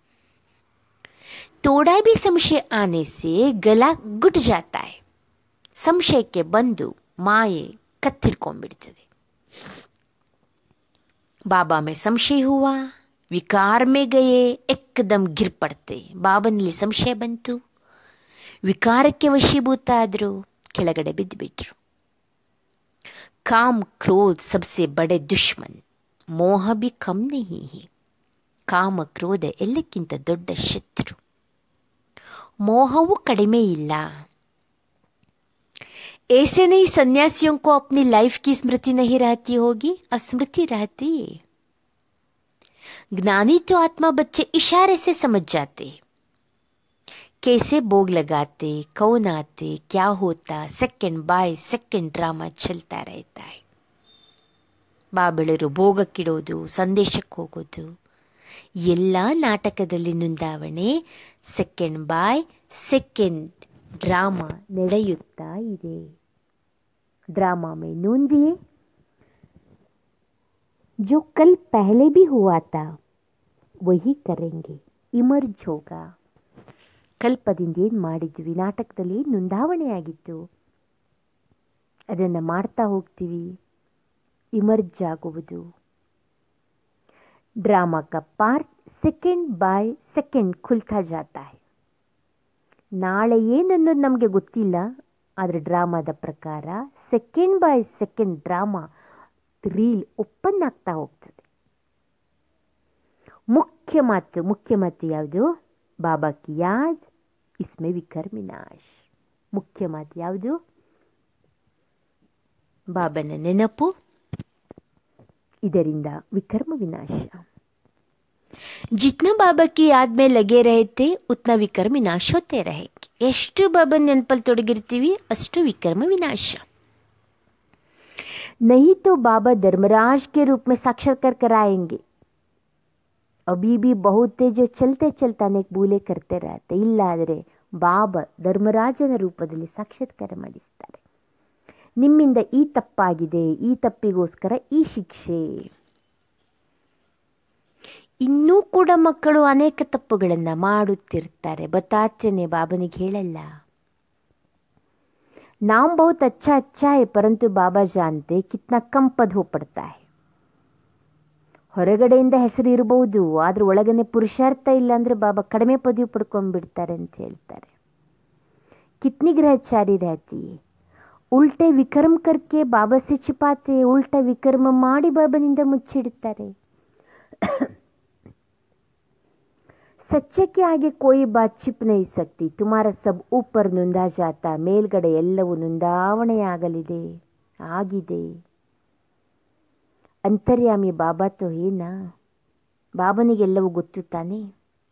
ತೋಡಾ ಬಿ ಸಂಶಯ ಆನೆ ಸೆ ಗಲಾ ಗುಟ್ ಜಾತಾ ಹೈ ಸಂಶಯಕ್ಕೆ ಬಂದು ಮಾಯೆ ಕತ್ತಿಡ್ಕೊಂಡ್ಬಿಡ್ತದೆ ಬಾಬಾ ಮೇ ಸಂಶಯ ಹುವಾ ವಿಕಾರ ಮೇ ಗಯೇ ಎಕ್ಕದಮ್ ಗಿರ್ ಪಡ್ತೆ ಬಾಬನಲ್ಲಿ ಸಂಶಯ ಬಂತು ವಿಕಾರಕ್ಕೆ ವಶೀಭೂತ ಆದ್ರು ಕೆಳಗಡೆ ಬಿದ್ದುಬಿಟ್ರು काम क्रोध सबसे बड़े दुश्मन ಮೋಹ ಬಿ ಕಮ್ ನಹಿ ಹಿ ಕಾಮ ಕ್ರೋಧ ಎಲ್ಲಕ್ಕಿಂತ ದೊಡ್ಡ ಶತ್ರು ಮೋಹವು ಕಡಿಮೆ ಇಲ್ಲ ऐसे नहीं सन्यासियों को अपनी लाइफ की स्मृति नहीं रहती होगी अस्मृति रहती है ज्ञानी तो आत्मा बच्चे इशारे से समझ जाते कैसे भोग लगाते कौन आते क्या होता सेकंड बाय सेकंड ड्रामा चलता रहता है ಬಾಬೆಳರು ಭೋಗಕ್ಕಿಡೋದು ಸಂದೇಶಕ್ಕೆ ಹೋಗೋದು ಎಲ್ಲ ನಾಟಕದಲ್ಲಿ ನೋಂದಾವಣೆ ಸೆಕೆಂಡ್ ಬಾಯ್ ಸೆಕೆಂಡ್ ಡ್ರಾಮಾ ನಡೆಯುತ್ತಾ ಇದೆ ड्रामा में नून दिए जो कल पहले भी हुआ था वही करेंगे ಇಮರ್ಜ್ ಹೋಗ ಕಲ್ಪದಿಂದ ಏನು ಮಾಡಿದ್ವಿ ನಾಟಕದಲ್ಲಿ ಏನು ನೋಂದಾವಣೆ ಆಗಿತ್ತು ಅದನ್ನು ಮಾಡ್ತಾ ಹೋಗ್ತೀವಿ ಇಮರ್ಜ್ ಆಗುವುದು ಡ್ರಾಮಾ का ಪಾರ್ಟ್ ಸೆಕೆಂಡ್ ಬಾಯ್ ಸೆಕೆಂಡ್ ಖುಲ್ತಾ ಜಾತಾ है ನಾಳೆ ಏನನ್ನೋದು ನಮಗೆ ಗೊತ್ತಿಲ್ಲ ಆದರೆ ಡ್ರಾಮಾದ ಪ್ರಕಾರ second by second drama reel open ಆಗ್ತಾ ಹೋಗ್ತದೆ ಮುಖ್ಯ ಮಾತು ಮುಖ್ಯ ಮಾತು ಯಾವುದು ಬಾಬಾ ಕಿ ಯಾದ್ ಇಸ್ಮೆ ವಿಕರ್ ವಿನಾಶ್ ಮುಖ್ಯ ಮಾತು ಯಾವುದು ಬಾಬನ ನೆನಪು ಇದರಿಂದ ವಿಕರ್ಮ ವಿನಾಶ जितना बाबा की याद में लगे रहे थे उतना विकर्म विनाश होते रहेंगे ಎಷ್ಟು ಬಾಬನ್ ನೆನಪಲ್ಲಿ ತೊಡಗಿರ್ತೀವಿ ಅಷ್ಟು ವಿಕರ್ಮ ವಿನಾಶ नहीं तो बाबा धर्मराज के रूप में साक्षात्कार कराएंगे अभी भी बहुत थे जो चलते चलते अनेक भूले करते रहते ಇಲ್ಲಾದರೆ ಬಾಬಾ ಧರ್ಮರಾಜನ ರೂಪದಲ್ಲಿ ಸಾಕ್ಷಾತ್ಕಾರ ಮಾಡಿಸ್ತಾರೆ ನಿಮ್ಮಿಂದ ಈ ತಪ್ಪಾಗಿದೆ ಈ ತಪ್ಪಿಗೋಸ್ಕರ ಈ ಶಿಕ್ಷೆ ಇನ್ನೂ ಕೂಡ ಮಕ್ಕಳು ಅನೇಕ ತಪ್ಪುಗಳನ್ನು ಮಾಡುತ್ತಿರ್ತಾರೆ ಬತಾಚನೆ ಬಾಬನಿಗೆ ಹೇಳಲ್ಲ नाम बहुत अच्छा अच्छा है परंतु बाबा जानते कितना कम पद हो पड़ता है ಹೊರಗಡೆಯಿಂದ ಹೆಸರು ಇರಬಹುದು ಆದ್ರೆ ಒಳಗನೆ ಪುರುಷಾರ್ಥ ಇಲ್ಲ ಅಂದ್ರೆ ಬಾಬಾ ಕಡಿಮೆ ಪದವಿ ಪಡ್ಕೊಂಡ್ಬಿಡ್ತಾರೆ ಅಂತ ಹೇಳ್ತಾರೆ ಕಿತ್ನಿ ಗ್ರಹಚಾರಿ रहती है ಉಲ್ಟೆ ವಿಕರ್ಮ ಕರ್ಕೆ ಬಾಬಾ ಸೆ ಚಿಪಾತೆ ಉಲ್ಟ ವಿಕರ್ಮ ಮಾಡಿ ಬಾಬನಿಂದ ಮುಚ್ಚಿಡ್ತಾರೆ ಸಚ್ಚೆ के आगे कोई बात छिप नहीं सकती तुम्हारा सब ऊपर ನುಂದಾ ಜಾತಾ ಮೇಲ್ಗಡೆ ಎಲ್ಲವೂ ನುಂದಾವಣೆಯಾಗಲಿದೆ ಆಗಿದೆ ಅಂತರ್ಯಾಮಿ ಬಾಬಾ ತೋ ಏನಾ ಬಾಬನಿಗೆಲ್ಲವೂ ಗೊತ್ತು ತಾನೆ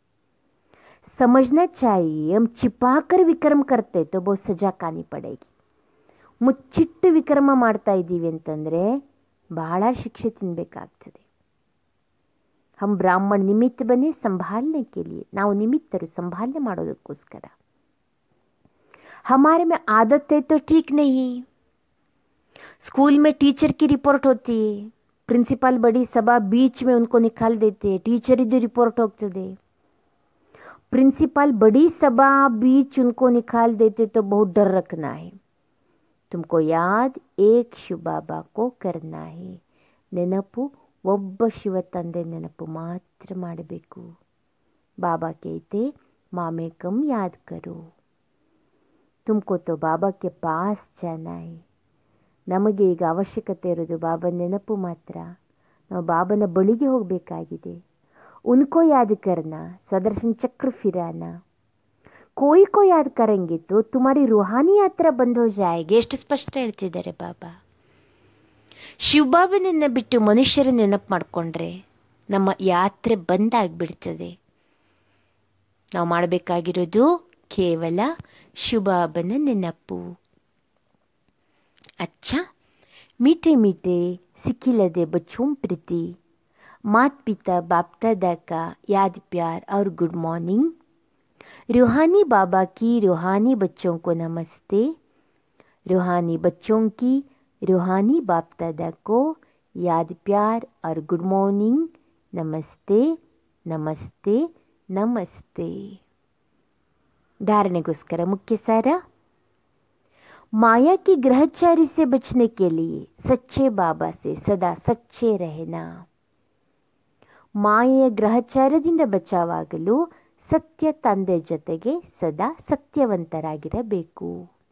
समझना चाहिए हम छिपाकर ವಿಕ್ರಮ करते तो बहुत सजा खानी पड़ेगी ಮುಚ್ಚಿಟ್ಟು ವಿಕ್ರಮ ಮಾಡ್ತಾ ಇದ್ದೀವಿ ಅಂತಂದರೆ ಬಹಳ ಶಿಕ್ಷೆ ತಿನ್ನಬೇಕಾಗ್ತದೆ ಹಮ್ ಬ್ರಾಹ್ಮಣ ನಿಮಿತ್ತ ಬನ್ನಿ ಸಂಭಾಲನೆ के लिए ನಾವು ನಿಮಿತ್ತರು ಸಂಭಾಲನೆ ಮಾಡೋದಕ್ಕೋಸ್ಕರ हमारे में आदत है तो ठीक नहीं स्कूल में टीचर की रिपोर्ट होती है प्रिंसिपल बड़ी सभा बीच में उनको निकाल देते हैं टीचर इधर रिपोर्ट होग्तದೆ प्रिंसिपल बड़ी सभा बीच उनको निकाल देते तो बहुत डर रखना है तुमको याद एक शिव बाबा को करना है ನೆನಪು ಒಬ್ಬ ಶಿವ ತಂದೆ ನೆನಪು ಮಾತ್ರ ಮಾಡಬೇಕು ಬಾಬಾ कहते मामे कम याद करो तुमको तो बाबा के पास जाना है ನಮಗೆ ಈಗ ಅವಶ್ಯಕತೆ ಇರೋದು ಬಾಬನ ನೆನಪು ಮಾತ್ರ ನಾವು ಬಾಬನ ಬಳಿಗೆ ಹೋಗಬೇಕಾಗಿದೆ ಉನ್ಕೋ ಯಾದ್ ಕರ್ನ ಸ್ವದರ್ಶನ್ ಚಕ್ರ ಫಿರಾನ कोई को याद करेंगे तो तुम्हारी रूहानी यात्रा बंद हो जाएगी ಎಷ್ಟು ಸ್ಪಷ್ಟ ಹೇಳ್ತಿದ್ದಾರೆ ಬಾಬಾ ಶಿವಬಾಬನನ್ನ ಬಿಟ್ಟು ಮನುಷ್ಯರ ನೆನಪು ಮಾಡಿಕೊಂಡ್ರೆ ನಮ್ಮ ಯಾತ್ರೆ ಬಂದ್ ಆಗ್ಬಿಡ್ತದೆ ನಾವು ಮಾಡಬೇಕಾಗಿರೋದು ಕೇವಲ ಶಿವಬಾಬನ ನೆನಪು अच्छा मीठे मीठे सिखिलदे बच्चों प्रति मात पिता बाप दादा का याद प्यार और गुड मॉर्निंग रूहानी बाबा की रूहानी बच्चों को नमस्ते रूहानी बच्चों की रूहानी बाप दादा को याद प्यार और गुड मॉर्निंग नमस्ते नमस्ते नमस्ते धारणೆಗೋಸ್ಕರ ಮುಖ್ಯ ಸಾರ माया की ग्रहचारी से बचने के लिए सच्चे बाबा से सदा सच्चे रहना ಮಾಯೆಯ ಗ್ರಹಚಾರದಿಂದ ಬಚಾವಾಗಲು ಸತ್ಯ ತಂದೆ ಜೊತೆಗೆ ಸದಾ ಸತ್ಯವಂತರಾಗಿರಬೇಕು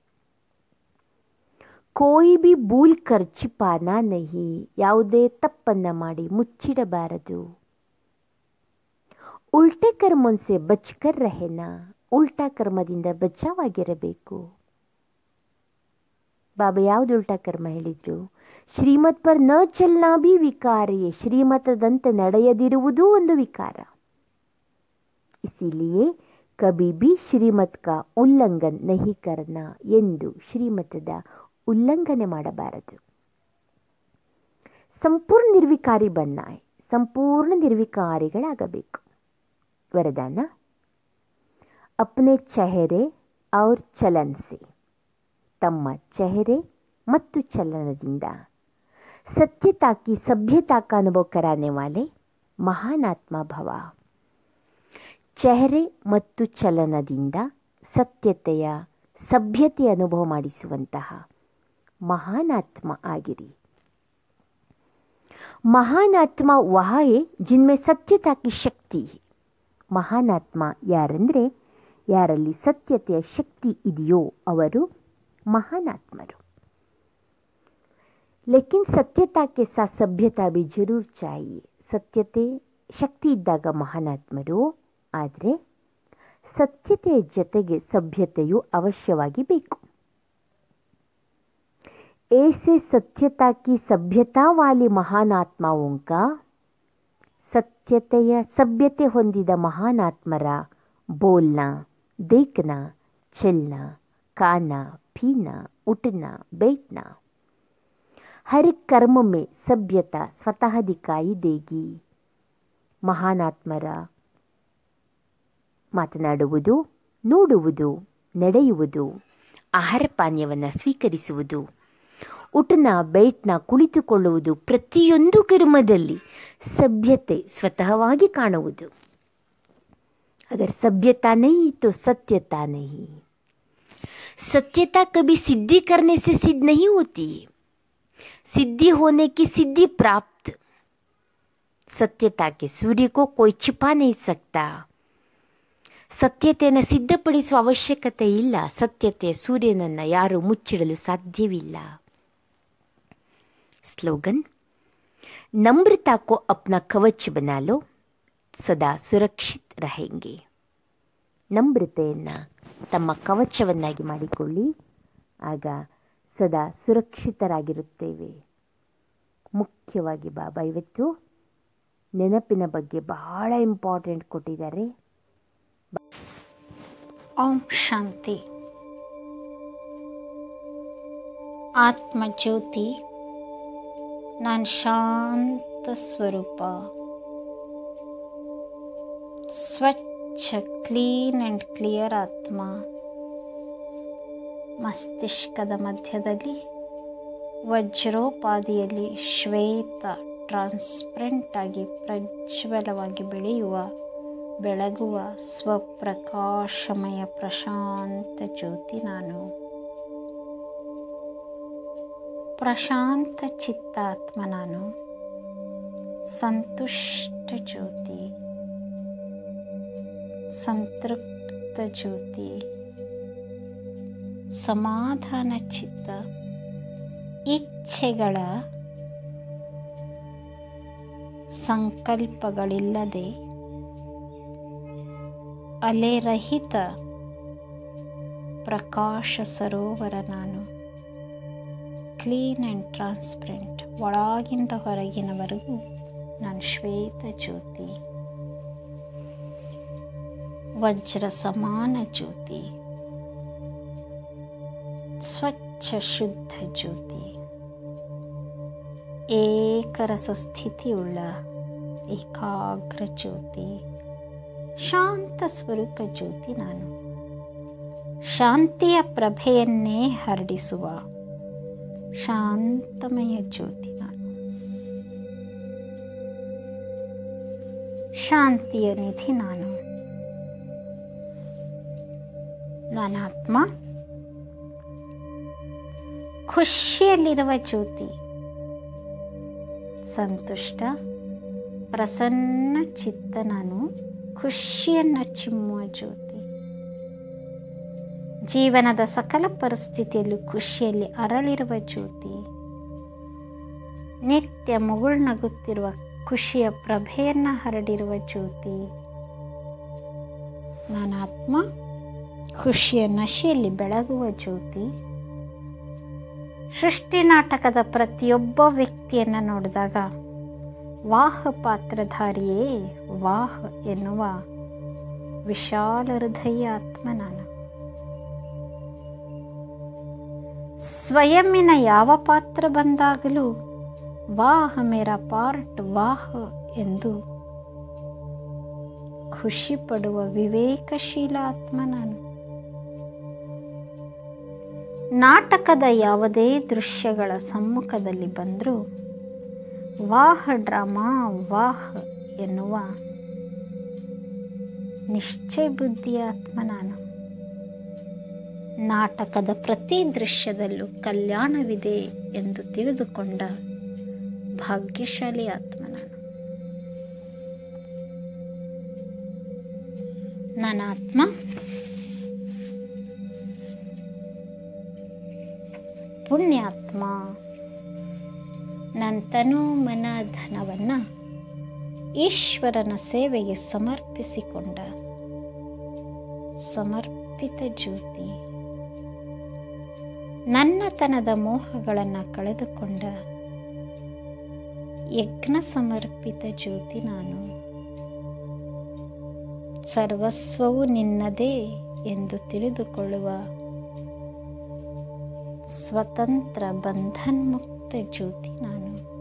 ಕೋಯಿ ಬಿ ಭೂಲ್ ಕರ್ ಚಿಪಾನ ನಹಿ ಯಾವುದೇ ತಪ್ಪನ್ನ ಮಾಡಿ ಮುಚ್ಚಿಡಬಾರದು ಉಲ್ಟೆ ಕರ್ಮೊನ್ಸೆ ಬಚ್ಕರ್ ರಹೆನ ಉಲ್ಟಾ ಕರ್ಮದಿಂದ ಬಚಾವಾಗಿರಬೇಕು ಬಾಬಾ ಯಾವ್ದು ಉಲ್ಟಾ ಕರ್ಮ ಹೇಳಿದ್ರು ಶ್ರೀಮತ್ ಪರ್ ನ ಚಲ್ನಾ ಬಿ ವಿಕಾರಿಯೇ ಶ್ರೀಮತದಂತೆ ನಡೆಯದಿರುವುದೂ ಒಂದು ವಿಕಾರ ಇಸಿಲಿಯೇ ಕಬಿ ಬಿ ಶ್ರೀಮತ್ ಕಾ ಉಲ್ಲಂಘನ್ ನಹಿ ಕರ್ನ ಎಂದು ಶ್ರೀಮತದ ಉಲ್ಲಂಘನೆ ಮಾಡಬಾರದು ಸಂಪೂರ್ಣ ನಿರ್ವಿಕಾರಿ ಬನ್ನಾಯ್ ಸಂಪೂರ್ಣ ನಿರ್ವಿಕಾರಿಗಳಾಗಬೇಕು ವರದಾನ ಅಪ್ನೆ ಚೆಹರೆ ಔರ್ ಚಲನ್ ಸೆ ತಮ್ಮ ಚೆಹರೆ ಮತ್ತು ಚಲನದಿಂದ सत्यता की सभ्यता का अनुभव कराने वाले ಮಹಾನಾತ್ಮ ಭವ ಚೆಹರೆ ಮತ್ತು ಚಲನದಿಂದ ಸತ್ಯತೆಯ ಸಭ್ಯತೆ ಅನುಭವ ಮಾಡಿಸುವಂತಹ ಮಹಾನಾತ್ಮ ಆಗಿರಿ ಮಹಾನಾತ್ಮ ವಹ है जिनमें ಸತ್ಯತಾ की ಶಕ್ತಿ है ಮಹಾನಾತ್ಮ ಯಾರಂದರೆ ಯಾರಲ್ಲಿ ಸತ್ಯತೆಯ ಶಕ್ತಿ ಇದೆಯೋ ಅವರು ಮಹಾನಾತ್ಮರು लेकिन सत्यता के साथ सभ्यता भी जरूर चाहिए ಸತ್ಯತೆ ಶಕ್ತಿ ಇದ್ದಾಗ ಮಹಾನಾತ್ಮರು ಆದರೆ ಸತ್ಯತೆಯ ಜೊತೆಗೆ ಸಭ್ಯತೆಯು ಅವಶ್ಯವಾಗಿ ಬೇಕು ऐसे सत्यता की सभ्यता वाली ಮಹಾನಾತ್ಮಾओं का ಸತ್ಯತೆಯ ಸಭ್ಯತೆ ಹೊಂದಿದ ಮಹಾನಾತ್ಮರ ಬೋಲ್ನಾ देखना चलना खाना पीना उठना बैठना हर कर्म में सभ्यता स्वतः दिखाई देगी ಮಹಾನಾತ್ಮರ ಮಾತನಾಡುವುದು ನೋಡುವುದು ನಡೆಯುವುದು ಆಹಾರ ಪಾನೀಯವನ್ನು ಸ್ವೀಕರಿಸುವುದು ಉಟನ ಬೈಟ್ನ ಕುಳಿತುಕೊಳ್ಳುವುದು ಪ್ರತಿಯೊಂದು ಕರ್ಮದಲ್ಲಿ ಸಭ್ಯತೆ ಸ್ವತಃವಾಗಿ ಕಾಣುವುದು अगर सभ्यता नहीं तो सत्यता नहीं सत्यता कभी सिद्धि करने से सिद्ध नहीं होती सिद्धि होने की सिद्धि प्राप्त ಸತ್ಯತಾ ಕೆ ಸೂರ್ಯಕ್ಕೂ ಕೊಯ್ ಚಿಪಾ ನೈ ಸಕ್ತಾ ಸತ್ಯತೆಯನ್ನು ಸಿದ್ಧಪಡಿಸುವ ಅವಶ್ಯಕತೆ ಇಲ್ಲ ಸತ್ಯತೆ ಸೂರ್ಯನನ್ನು ಯಾರು ಮುಚ್ಚಿಡಲು ಸಾಧ್ಯವಿಲ್ಲ ಸ್ಲೋಗನ್ ನಮ್ರತಾ ಕೋ ಅಪ್ನಾ ಕವಚ್ ಬನಾ ಲೋ ಸದಾ ಸುರಕ್ಷಿತ್ रहेंगे ನಮ್ರತೆಯನ್ನು ತಮ್ಮ ಕವಚವನ್ನಾಗಿ ಮಾಡಿಕೊಳ್ಳಿ ಆಗ ಸದಾ ಸುರಕ್ಷಿತರಾಗಿರುತ್ತೇವೆ ಮುಖ್ಯವಾಗಿ ಬಾಬಾ ಇವತ್ತು ನೆನಪಿನ ಬಗ್ಗೆ ಬಹಳ ಇಂಪಾರ್ಟೆಂಟ್ ಕೊಟ್ಟಿದ್ದಾರೆ ಓಂ ಶಾಂತಿ ಆತ್ಮಜ್ಯೋತಿ ನಾನು ಶಾಂತ ಸ್ವರೂಪ ಸ್ವಚ್ಛ ಕ್ಲೀನ್ ಆ್ಯಂಡ್ ಕ್ಲಿಯರ್ ಆತ್ಮ ಮಸ್ತಿಷ್ಕದ ಮಧ್ಯದಲ್ಲಿ ವಜ್ರೋಪಾದಿಯಲ್ಲಿ ಶ್ವೇತ ಟ್ರಾನ್ಸ್ಪರೆಂಟ್ ಆಗಿ ಪ್ರಜ್ವಲವಾಗಿ ಬೆಳೆಯುವ ಬೆಳಗುವ ಸ್ವಪ್ರಕಾಶಮಯ ಪ್ರಶಾಂತ ಜ್ಯೋತಿ ನಾನು ಪ್ರಶಾಂತ ಚಿತ್ತಾತ್ಮ ನಾನು ಸಂತುಷ್ಟ ಜ್ಯೋತಿ ಸಂತೃಪ್ತ ಜ್ಯೋತಿ ಸಮಾಧಾನ ಚಿತ್ತ ಇಚ್ಛೆಗಳ ಸಂಕಲ್ಪಗಳಿಲ್ಲದೆ ಅಲೆರಹಿತ ಪ್ರಕಾಶ ಸರೋವರ ನಾನು ಕ್ಲೀನ್ ಆ್ಯಂಡ್ ಟ್ರಾನ್ಸ್ಪರೆಂಟ್ ಒಳಗಿಂದ ಹೊರಗಿನವರೆಗೂ ನಾನು ಶ್ವೇತ ಜ್ಯೋತಿ ವಜ್ರ ಸಮಾನ ಜ್ಯೋತಿ ಸ್ವಚ್ಛ ಶುದ್ಧ ಜ್ಯೋತಿ ಏಕರಸ ಸ್ಥಿತಿಯುಳ್ಳ ಏಕಾಗ್ರ ಜ್ಯೋತಿ ಶಾಂತ ಸ್ವರೂಪ ಜ್ಯೋತಿ ನಾನು ಶಾಂತಿಯ ಪ್ರಭೆಯನ್ನೇ ಹರಡಿಸುವ ಶಾಂತಮಯ ಜ್ಯೋತಿ ನಾನು ಶಾಂತಿಯ ನಿಧಿ ನಾನು ನಾನಾತ್ಮ ಖುಷಿಯಲ್ಲಿರುವ ಜ್ಯೋತಿ ಸಂತುಷ್ಟ ಪ್ರಸನ್ನ ಚಿತ್ತ ನಾನು ಖುಷಿಯನ್ನು ಚಿಮ್ಮುವ ಜ್ಯೋತಿ ಜೀವನದ ಸಕಲ ಪರಿಸ್ಥಿತಿಯಲ್ಲೂ ಖುಷಿಯಲ್ಲಿ ಅರಳಿರುವ ಜ್ಯೋತಿ ನಿತ್ಯ ಮುಗುಳ್ನಗುತ್ತಿರುವ ಖುಷಿಯ ಪ್ರಭೆಯನ್ನು ಹರಡಿರುವ ಜ್ಯೋತಿ ನಾನಾತ್ಮ ಖುಷಿಯ ನಶೆಯಲ್ಲಿ ಬೆಳಗುವ ಜ್ಯೋತಿ ಸೃಷ್ಟಿ ನಾಟಕದ ಪ್ರತಿಯೊಬ್ಬ ವ್ಯಕ್ತಿಯನ್ನು ನೋಡಿದಾಗ ವಾಹ ಪಾತ್ರಧಾರಿಯೇ ವಾಹ ಎನ್ನುವ ವಿಶಾಲ ಹೃದಯ ಆತ್ಮ ನಾನು ಸ್ವಯಂನ ಯಾವ ಪಾತ್ರ ಬಂದಾಗಲೂ ವಾಹ ಮೇರ ಪಾರ್ಟ್ ವಾಹ ಎಂದು ಖುಷಿ ಪಡುವ ವಿವೇಕಶೀಲ ಆತ್ಮ ನಾನು ನಾಟಕದ ಯಾವುದೇ ದೃಶ್ಯಗಳ ಸಮ್ಮುಖದಲ್ಲಿ ಬಂದರೂ ವಾಹ ಡ್ರಾಮಾ ವಾಹ ಎನ್ನುವ ನಿಶ್ಚಯ ಬುದ್ಧಿಯ ಆತ್ಮ ನಾನು ನಾಟಕದ ಪ್ರತಿ ದೃಶ್ಯದಲ್ಲೂ ಕಲ್ಯಾಣವಿದೆ ಎಂದು ತಿಳಿದುಕೊಂಡ ಭಾಗ್ಯಶಾಲಿ ಆತ್ಮ ನಾನು ನನ್ನ ಆತ್ಮ ಪುಣ್ಯಾತ್ಮ ನನ್ನ ತನು ಮನ ಧನವನ್ನು ಈಶ್ವರನ ಸೇವೆಗೆ ಸಮರ್ಪಿಸಿಕೊಂಡ ಸಮರ್ಪಿತ ಜ್ಯೋತಿ ನನ್ನತನದ ಮೋಹಗಳನ್ನು ಕಳೆದುಕೊಂಡ ಯಜ್ಞ ಸಮರ್ಪಿತ ಜ್ಯೋತಿ ನಾನು ಸರ್ವಸ್ವವು ನಿನ್ನದೇ ಎಂದು ತಿಳಿದುಕೊಳ್ಳುವ ಸ್ವತಂತ್ರ ಬಂಧನ್ಮುಕ್ತ ಜ್ಯೋತಿ ನಾನು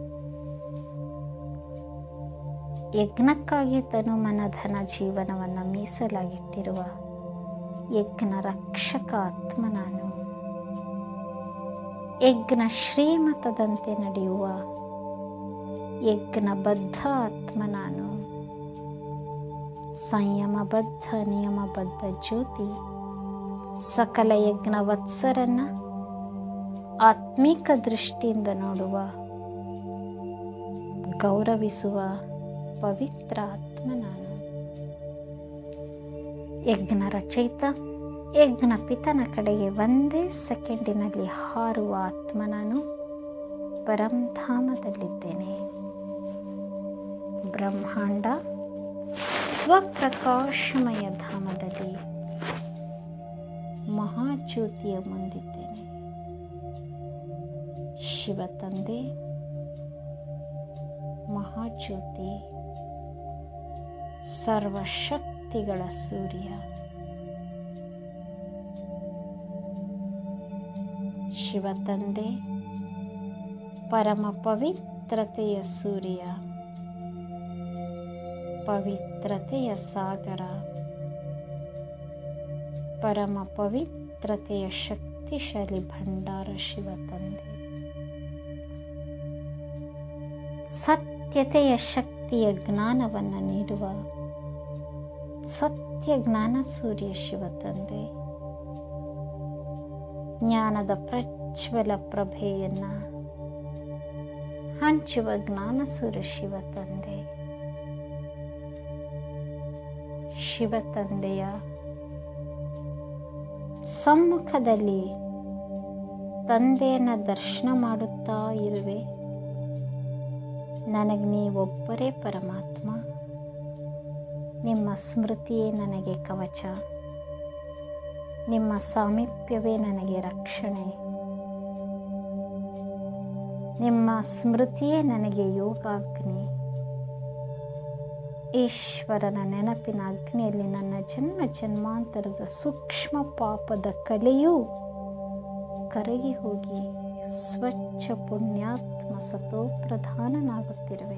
ಯಜ್ಞಕ್ಕಾಗಿ ತನು ಮನಧನ ಜೀವನವನ್ನು ಮೀಸಲಾಗಿಟ್ಟಿರುವ ಯಜ್ಞ ರಕ್ಷಕ ಆತ್ಮ ನಾನು ಯಜ್ಞ ಶ್ರೀಮತದಂತೆ ನಡೆಯುವ ಯಜ್ಞಬದ್ಧ ಆತ್ಮ ನಾನು ಸಂಯಮಬದ್ಧ ನಿಯಮಬದ್ಧ ಜ್ಯೋತಿ ಸಕಲ ಯಜ್ಞ ವತ್ಸರನ್ನ ಆತ್ಮಿಕ ದೃಷ್ಟಿಯಿಂದ ನೋಡುವ ಗೌರವಿಸುವ ಪವಿತ್ರ ಆತ್ಮ ನಾನು ಯಜ್ಞ ರಚಯಿತ ಯಜ್ಞ ಪಿತನ ಕಡೆಗೆ ಒಂದೇ ಸೆಕೆಂಡಿನಲ್ಲಿ ಹಾರುವ ಆತ್ಮ ನಾನು ಪರಂಧಾಮದಲ್ಲಿದ್ದೇನೆ ಬ್ರಹ್ಮಾಂಡ ಸ್ವಪ್ರಕಾಶಮಯ ಧಾಮದಲ್ಲಿ ಮಹಾಜ್ಯೋತಿಯ ಮುಂದಿದ್ದೇನೆ ಶಿವ ತಂದೆ ಮಹಾಜ್ಯೋತಿ ಸರ್ವಶಕ್ತಿಗಳ ಸೂರ್ಯ ಶಿವ ತಂದೆ ಪರಮ ಪವಿತ್ರತೆಯ ಸೂರ್ಯ ಪವಿತ್ರತೆಯ ಸಾಗರ ಪರಮ ಪವಿತ್ರತೆಯ ಶಕ್ತಿಶಾಲಿ ಭಂಡಾರ ಶಿವ ತಂದೆ ಸತ್ಯತೆಯ ಶಕ್ತಿಯ ಜ್ಞಾನವನ್ನು ನೀಡುವ ಸತ್ಯ ಜ್ಞಾನ ಸೂರ್ಯ ಶಿವ ತಂದೆ ಜ್ಞಾನದ ಪ್ರಜ್ವಲ ಪ್ರಭೆಯನ್ನು ಹಂಚುವ ಜ್ಞಾನ ಸೂರ್ಯ ಶಿವ ತಂದೆ ಶಿವ ತಂದೆಯ ಸಮ್ಮುಖದಲ್ಲಿ ತಂದೆಯನ್ನು ದರ್ಶನ ಮಾಡುತ್ತಾ ಇರುವೆ ನನಗೆ ನೀವೊಬ್ಬರೇ ಪರಮಾತ್ಮ ನಿಮ್ಮ ಸ್ಮೃತಿಯೇ ನನಗೆ ಕವಚ ನಿಮ್ಮ ಸಾಮೀಪ್ಯವೇ ನನಗೆ ರಕ್ಷಣೆ ನಿಮ್ಮ ಸ್ಮೃತಿಯೇ ನನಗೆ ಯೋಗಾಗ್ನಿ ಈಶ್ವರನ ನೆನಪಿನ ಅಗ್ನಿಯಲ್ಲಿ ನನ್ನ ಜನ್ಮ ಜನ್ಮಾಂತರದ ಸೂಕ್ಷ್ಮ ಪಾಪದ ಕಲೆಯೂ ಕರಗಿ ಹೋಗಿ ಸ್ವಚ್ಛ ಪುಣ್ಯಾತ್ಮ ಸತೋ ಪ್ರಧಾನನಾಗುತ್ತಿರುವೆ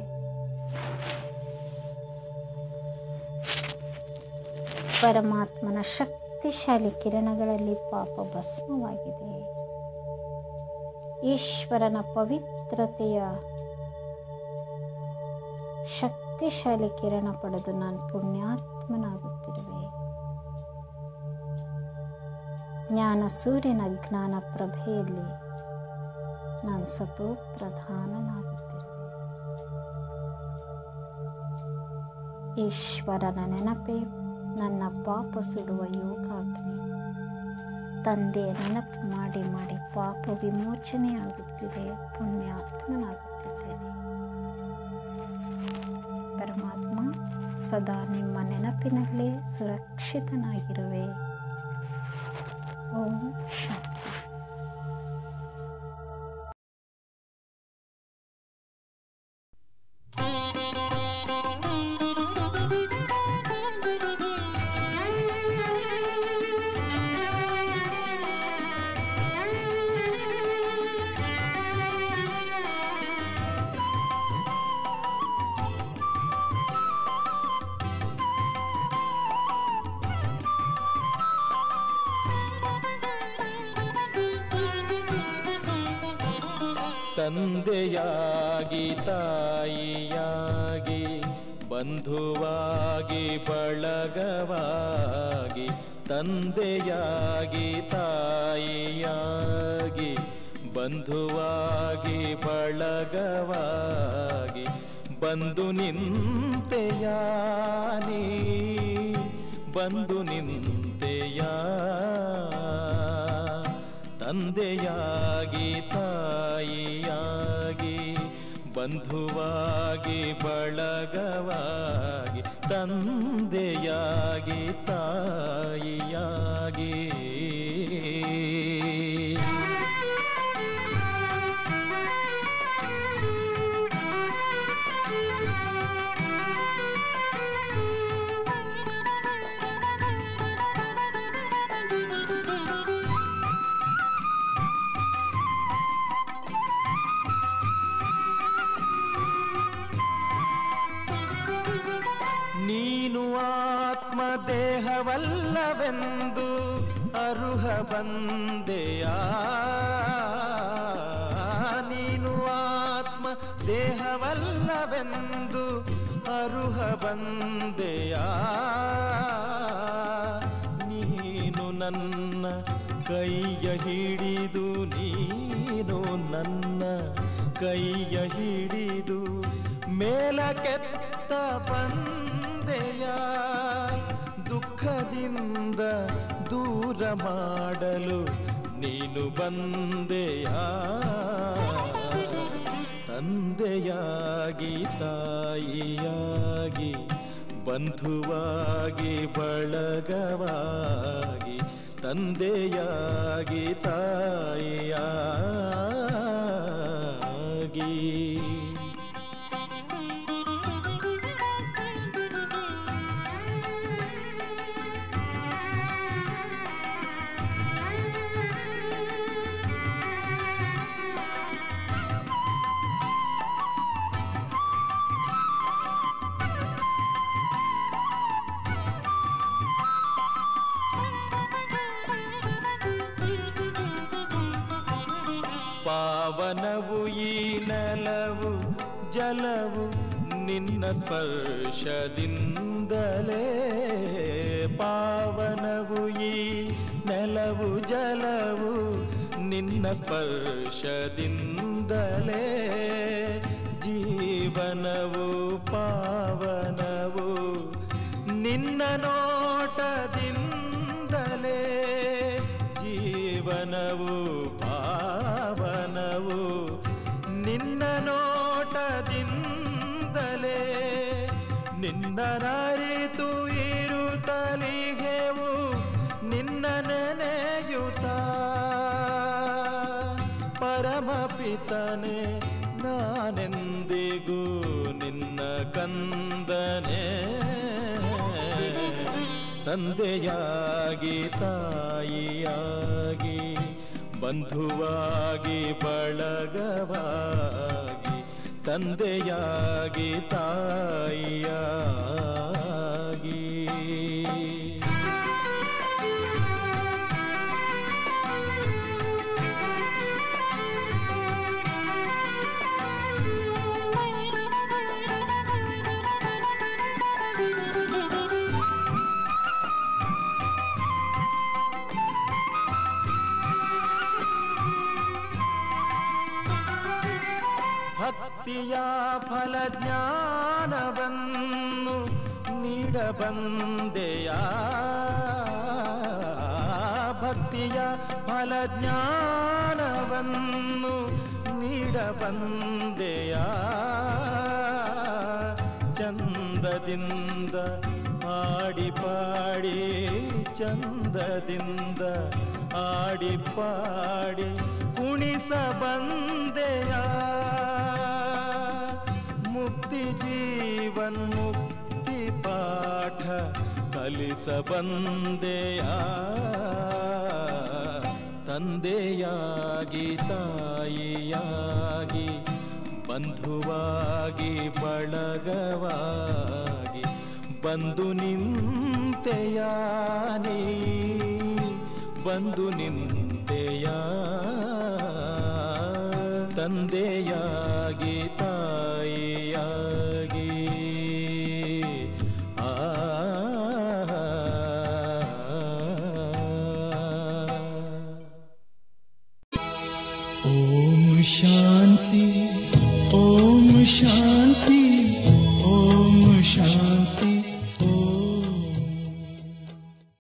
ಪರಮಾತ್ಮನ ಶಕ್ತಿಶಾಲಿ ಕಿರಣಗಳಲ್ಲಿ ಪಾಪ ಭಸ್ಮವಾಗಿದೆ ಈಶ್ವರನ ಪವಿತ್ರತೆಯ ಶಕ್ತಿಶಾಲಿ ಕಿರಣ ಪಡೆದು ನಾನು ಪುಣ್ಯಾತ್ಮನಾಗುತ್ತಿರುವೆ ಜ್ಞಾನ ಸೂರ್ಯನ ಜ್ಞಾನ ಪ್ರಭೆಯಲ್ಲಿ ನಾನು ಸತೋ ಪ್ರಧಾನನಾಗುತ್ತಿರುವೆ ಈಶ್ವರನ ನೆನಪೇ ನನ್ನ ಪಾಪ ಸುಡುವ ಯೋಗಾಗ್ನಿ ತಂದೆಯ ನೆನಪು ಮಾಡಿ ಮಾಡಿ ಪಾಪ ವಿಮೋಚನೆಯಾಗುತ್ತಿದೆ ಪುಣ್ಯಾತ್ಮನಾಗುತ್ತಿದ್ದೇನೆ ಪರಮಾತ್ಮ ಸದಾ ನಿಮ್ಮ ನೆನಪಿನಲ್ಲೇ ಸುರಕ್ಷಿತನಾಗಿರುವೆ ಓಂ ಶಾಂತಿ ತಂದೆಯಾಗಿ ತಾಯಿಯಾಗಿ ಬಂಧುವಾಗಿ ಬಳಗವಾಗಿ ತಂದೆಯಾಗಿ ತಾಯಿಯಾಗಿ ಬಂಧುವಾಗಿ ಬಳಗವಾಗಿ ಬಂದು ನಿಂತೆಯಾನಿ ಬಂದು ನಿಂತೆಯಾ ತಂದೆಯಾಗಿ ತಾಯಿಯಾಗಿ ಬಂಧುವಾಗಿ ಬಳಗವಾಗಿ ತಂದೆಯಾಗಿ ತಾಯಿಯಾಗಿ ನೀನು ಆತ್ಮ ದೇಹವಲ್ಲವೆಂದು ಅರುಹ ಬಂದೆಯಾ ನೀನು ಆತ್ಮ ದೇಹವಲ್ಲವೆಂದು ಅರುಹ ಬಂದೆಯಾ ನೀನು ನನ್ನ ಕೈಯ ಹಿಡಿದು ನೀನು ನನ್ನ ಕೈಯ ಹಿಡಿದು ಮೇಲಕ್ಕೆತ್ತ ಬಂದೆಯ ದುಃಖದಿಂದ ದೂರ ಮಾಡಲು ನೀನು ಬಂದೆಯ ತಂದೆಯಾಗಿ ತಾಯಿಯಾಗಿ ಬಂಧುವಾಗಿ ಬಳಗವಾಗಿ ತಂದೆಯಾಗಿ ತಾಯಿಯಾಗಿ ಪಾವನವು ಈ ನೆಲವು ಜಲವು ನಿನ್ನ ಸ್ಪರ್ಶದಿಂದಲೇ ಪಾವನವು ಈ ನೆಲವು ಜಲವು ನಿನ್ನ ಸ್ಪರ್ಶದಿಂದಲೇ ಜೀವನವು ಪಾವನವು ನಿನ್ನ ನೋಟದಿಂದಲೇ ಜೀವನವು ಪಾವನವು ನಿನ್ನ ನೋಟದಿಂದಲೇ ನಿನ್ನ ನರಿತು ಇರುತ್ತಲಿಗೆವು ನಿನ್ನ ನೆನೆ ಪರಮಪಿತನೆ ನಾನೆಂದಿಗೂ ನಿನ್ನ ಕಂದನೆ ತಂದೆಯಾಗಿ ತಾಯಿಯಾಗಿ ಬಂಧುವಾಗಿ ಬಳಗವಾಗಿ ತಂದೆಯಾಗಿ ತಾಯಿಯಾಗಿ ಭಕ್ತಿಯ ಫಲ ಜ್ಞಾನವನ್ನು ನೀಡಬಂದೆಯ ಭಕ್ತಿಯ ಫಲ ಜ್ಞಾನವನ್ನು ನೀಡಬಂದೆಯ ಚಂದದಿಂದ ಆಡಿ ಪಾಡಿ ಚಂದದಿಂದ ಆಡಿ ಪಾಡಿ ಕುಣಿಸ ಬಂದೆಯ ಮುಕ್ತಿ ಜೀವನ್ ಮುಕ್ತಿ ಪಾಠ ಕಲಿಸ ಬಂದೆಯ ತಂದೆಯಾಗಿ ತಾಯಿಯಾಗಿ ಬಂಧುವಾಗಿ ಬಳಗವಾಗಿ ಬಂದು ನಿಂತೆಯಾನಿ ಬಂದು ನಿಂತೆಯ ತಂದೆಯಾಗಿ ತಾಯಿಯಾಗಿ ಆ ॐ शान्ति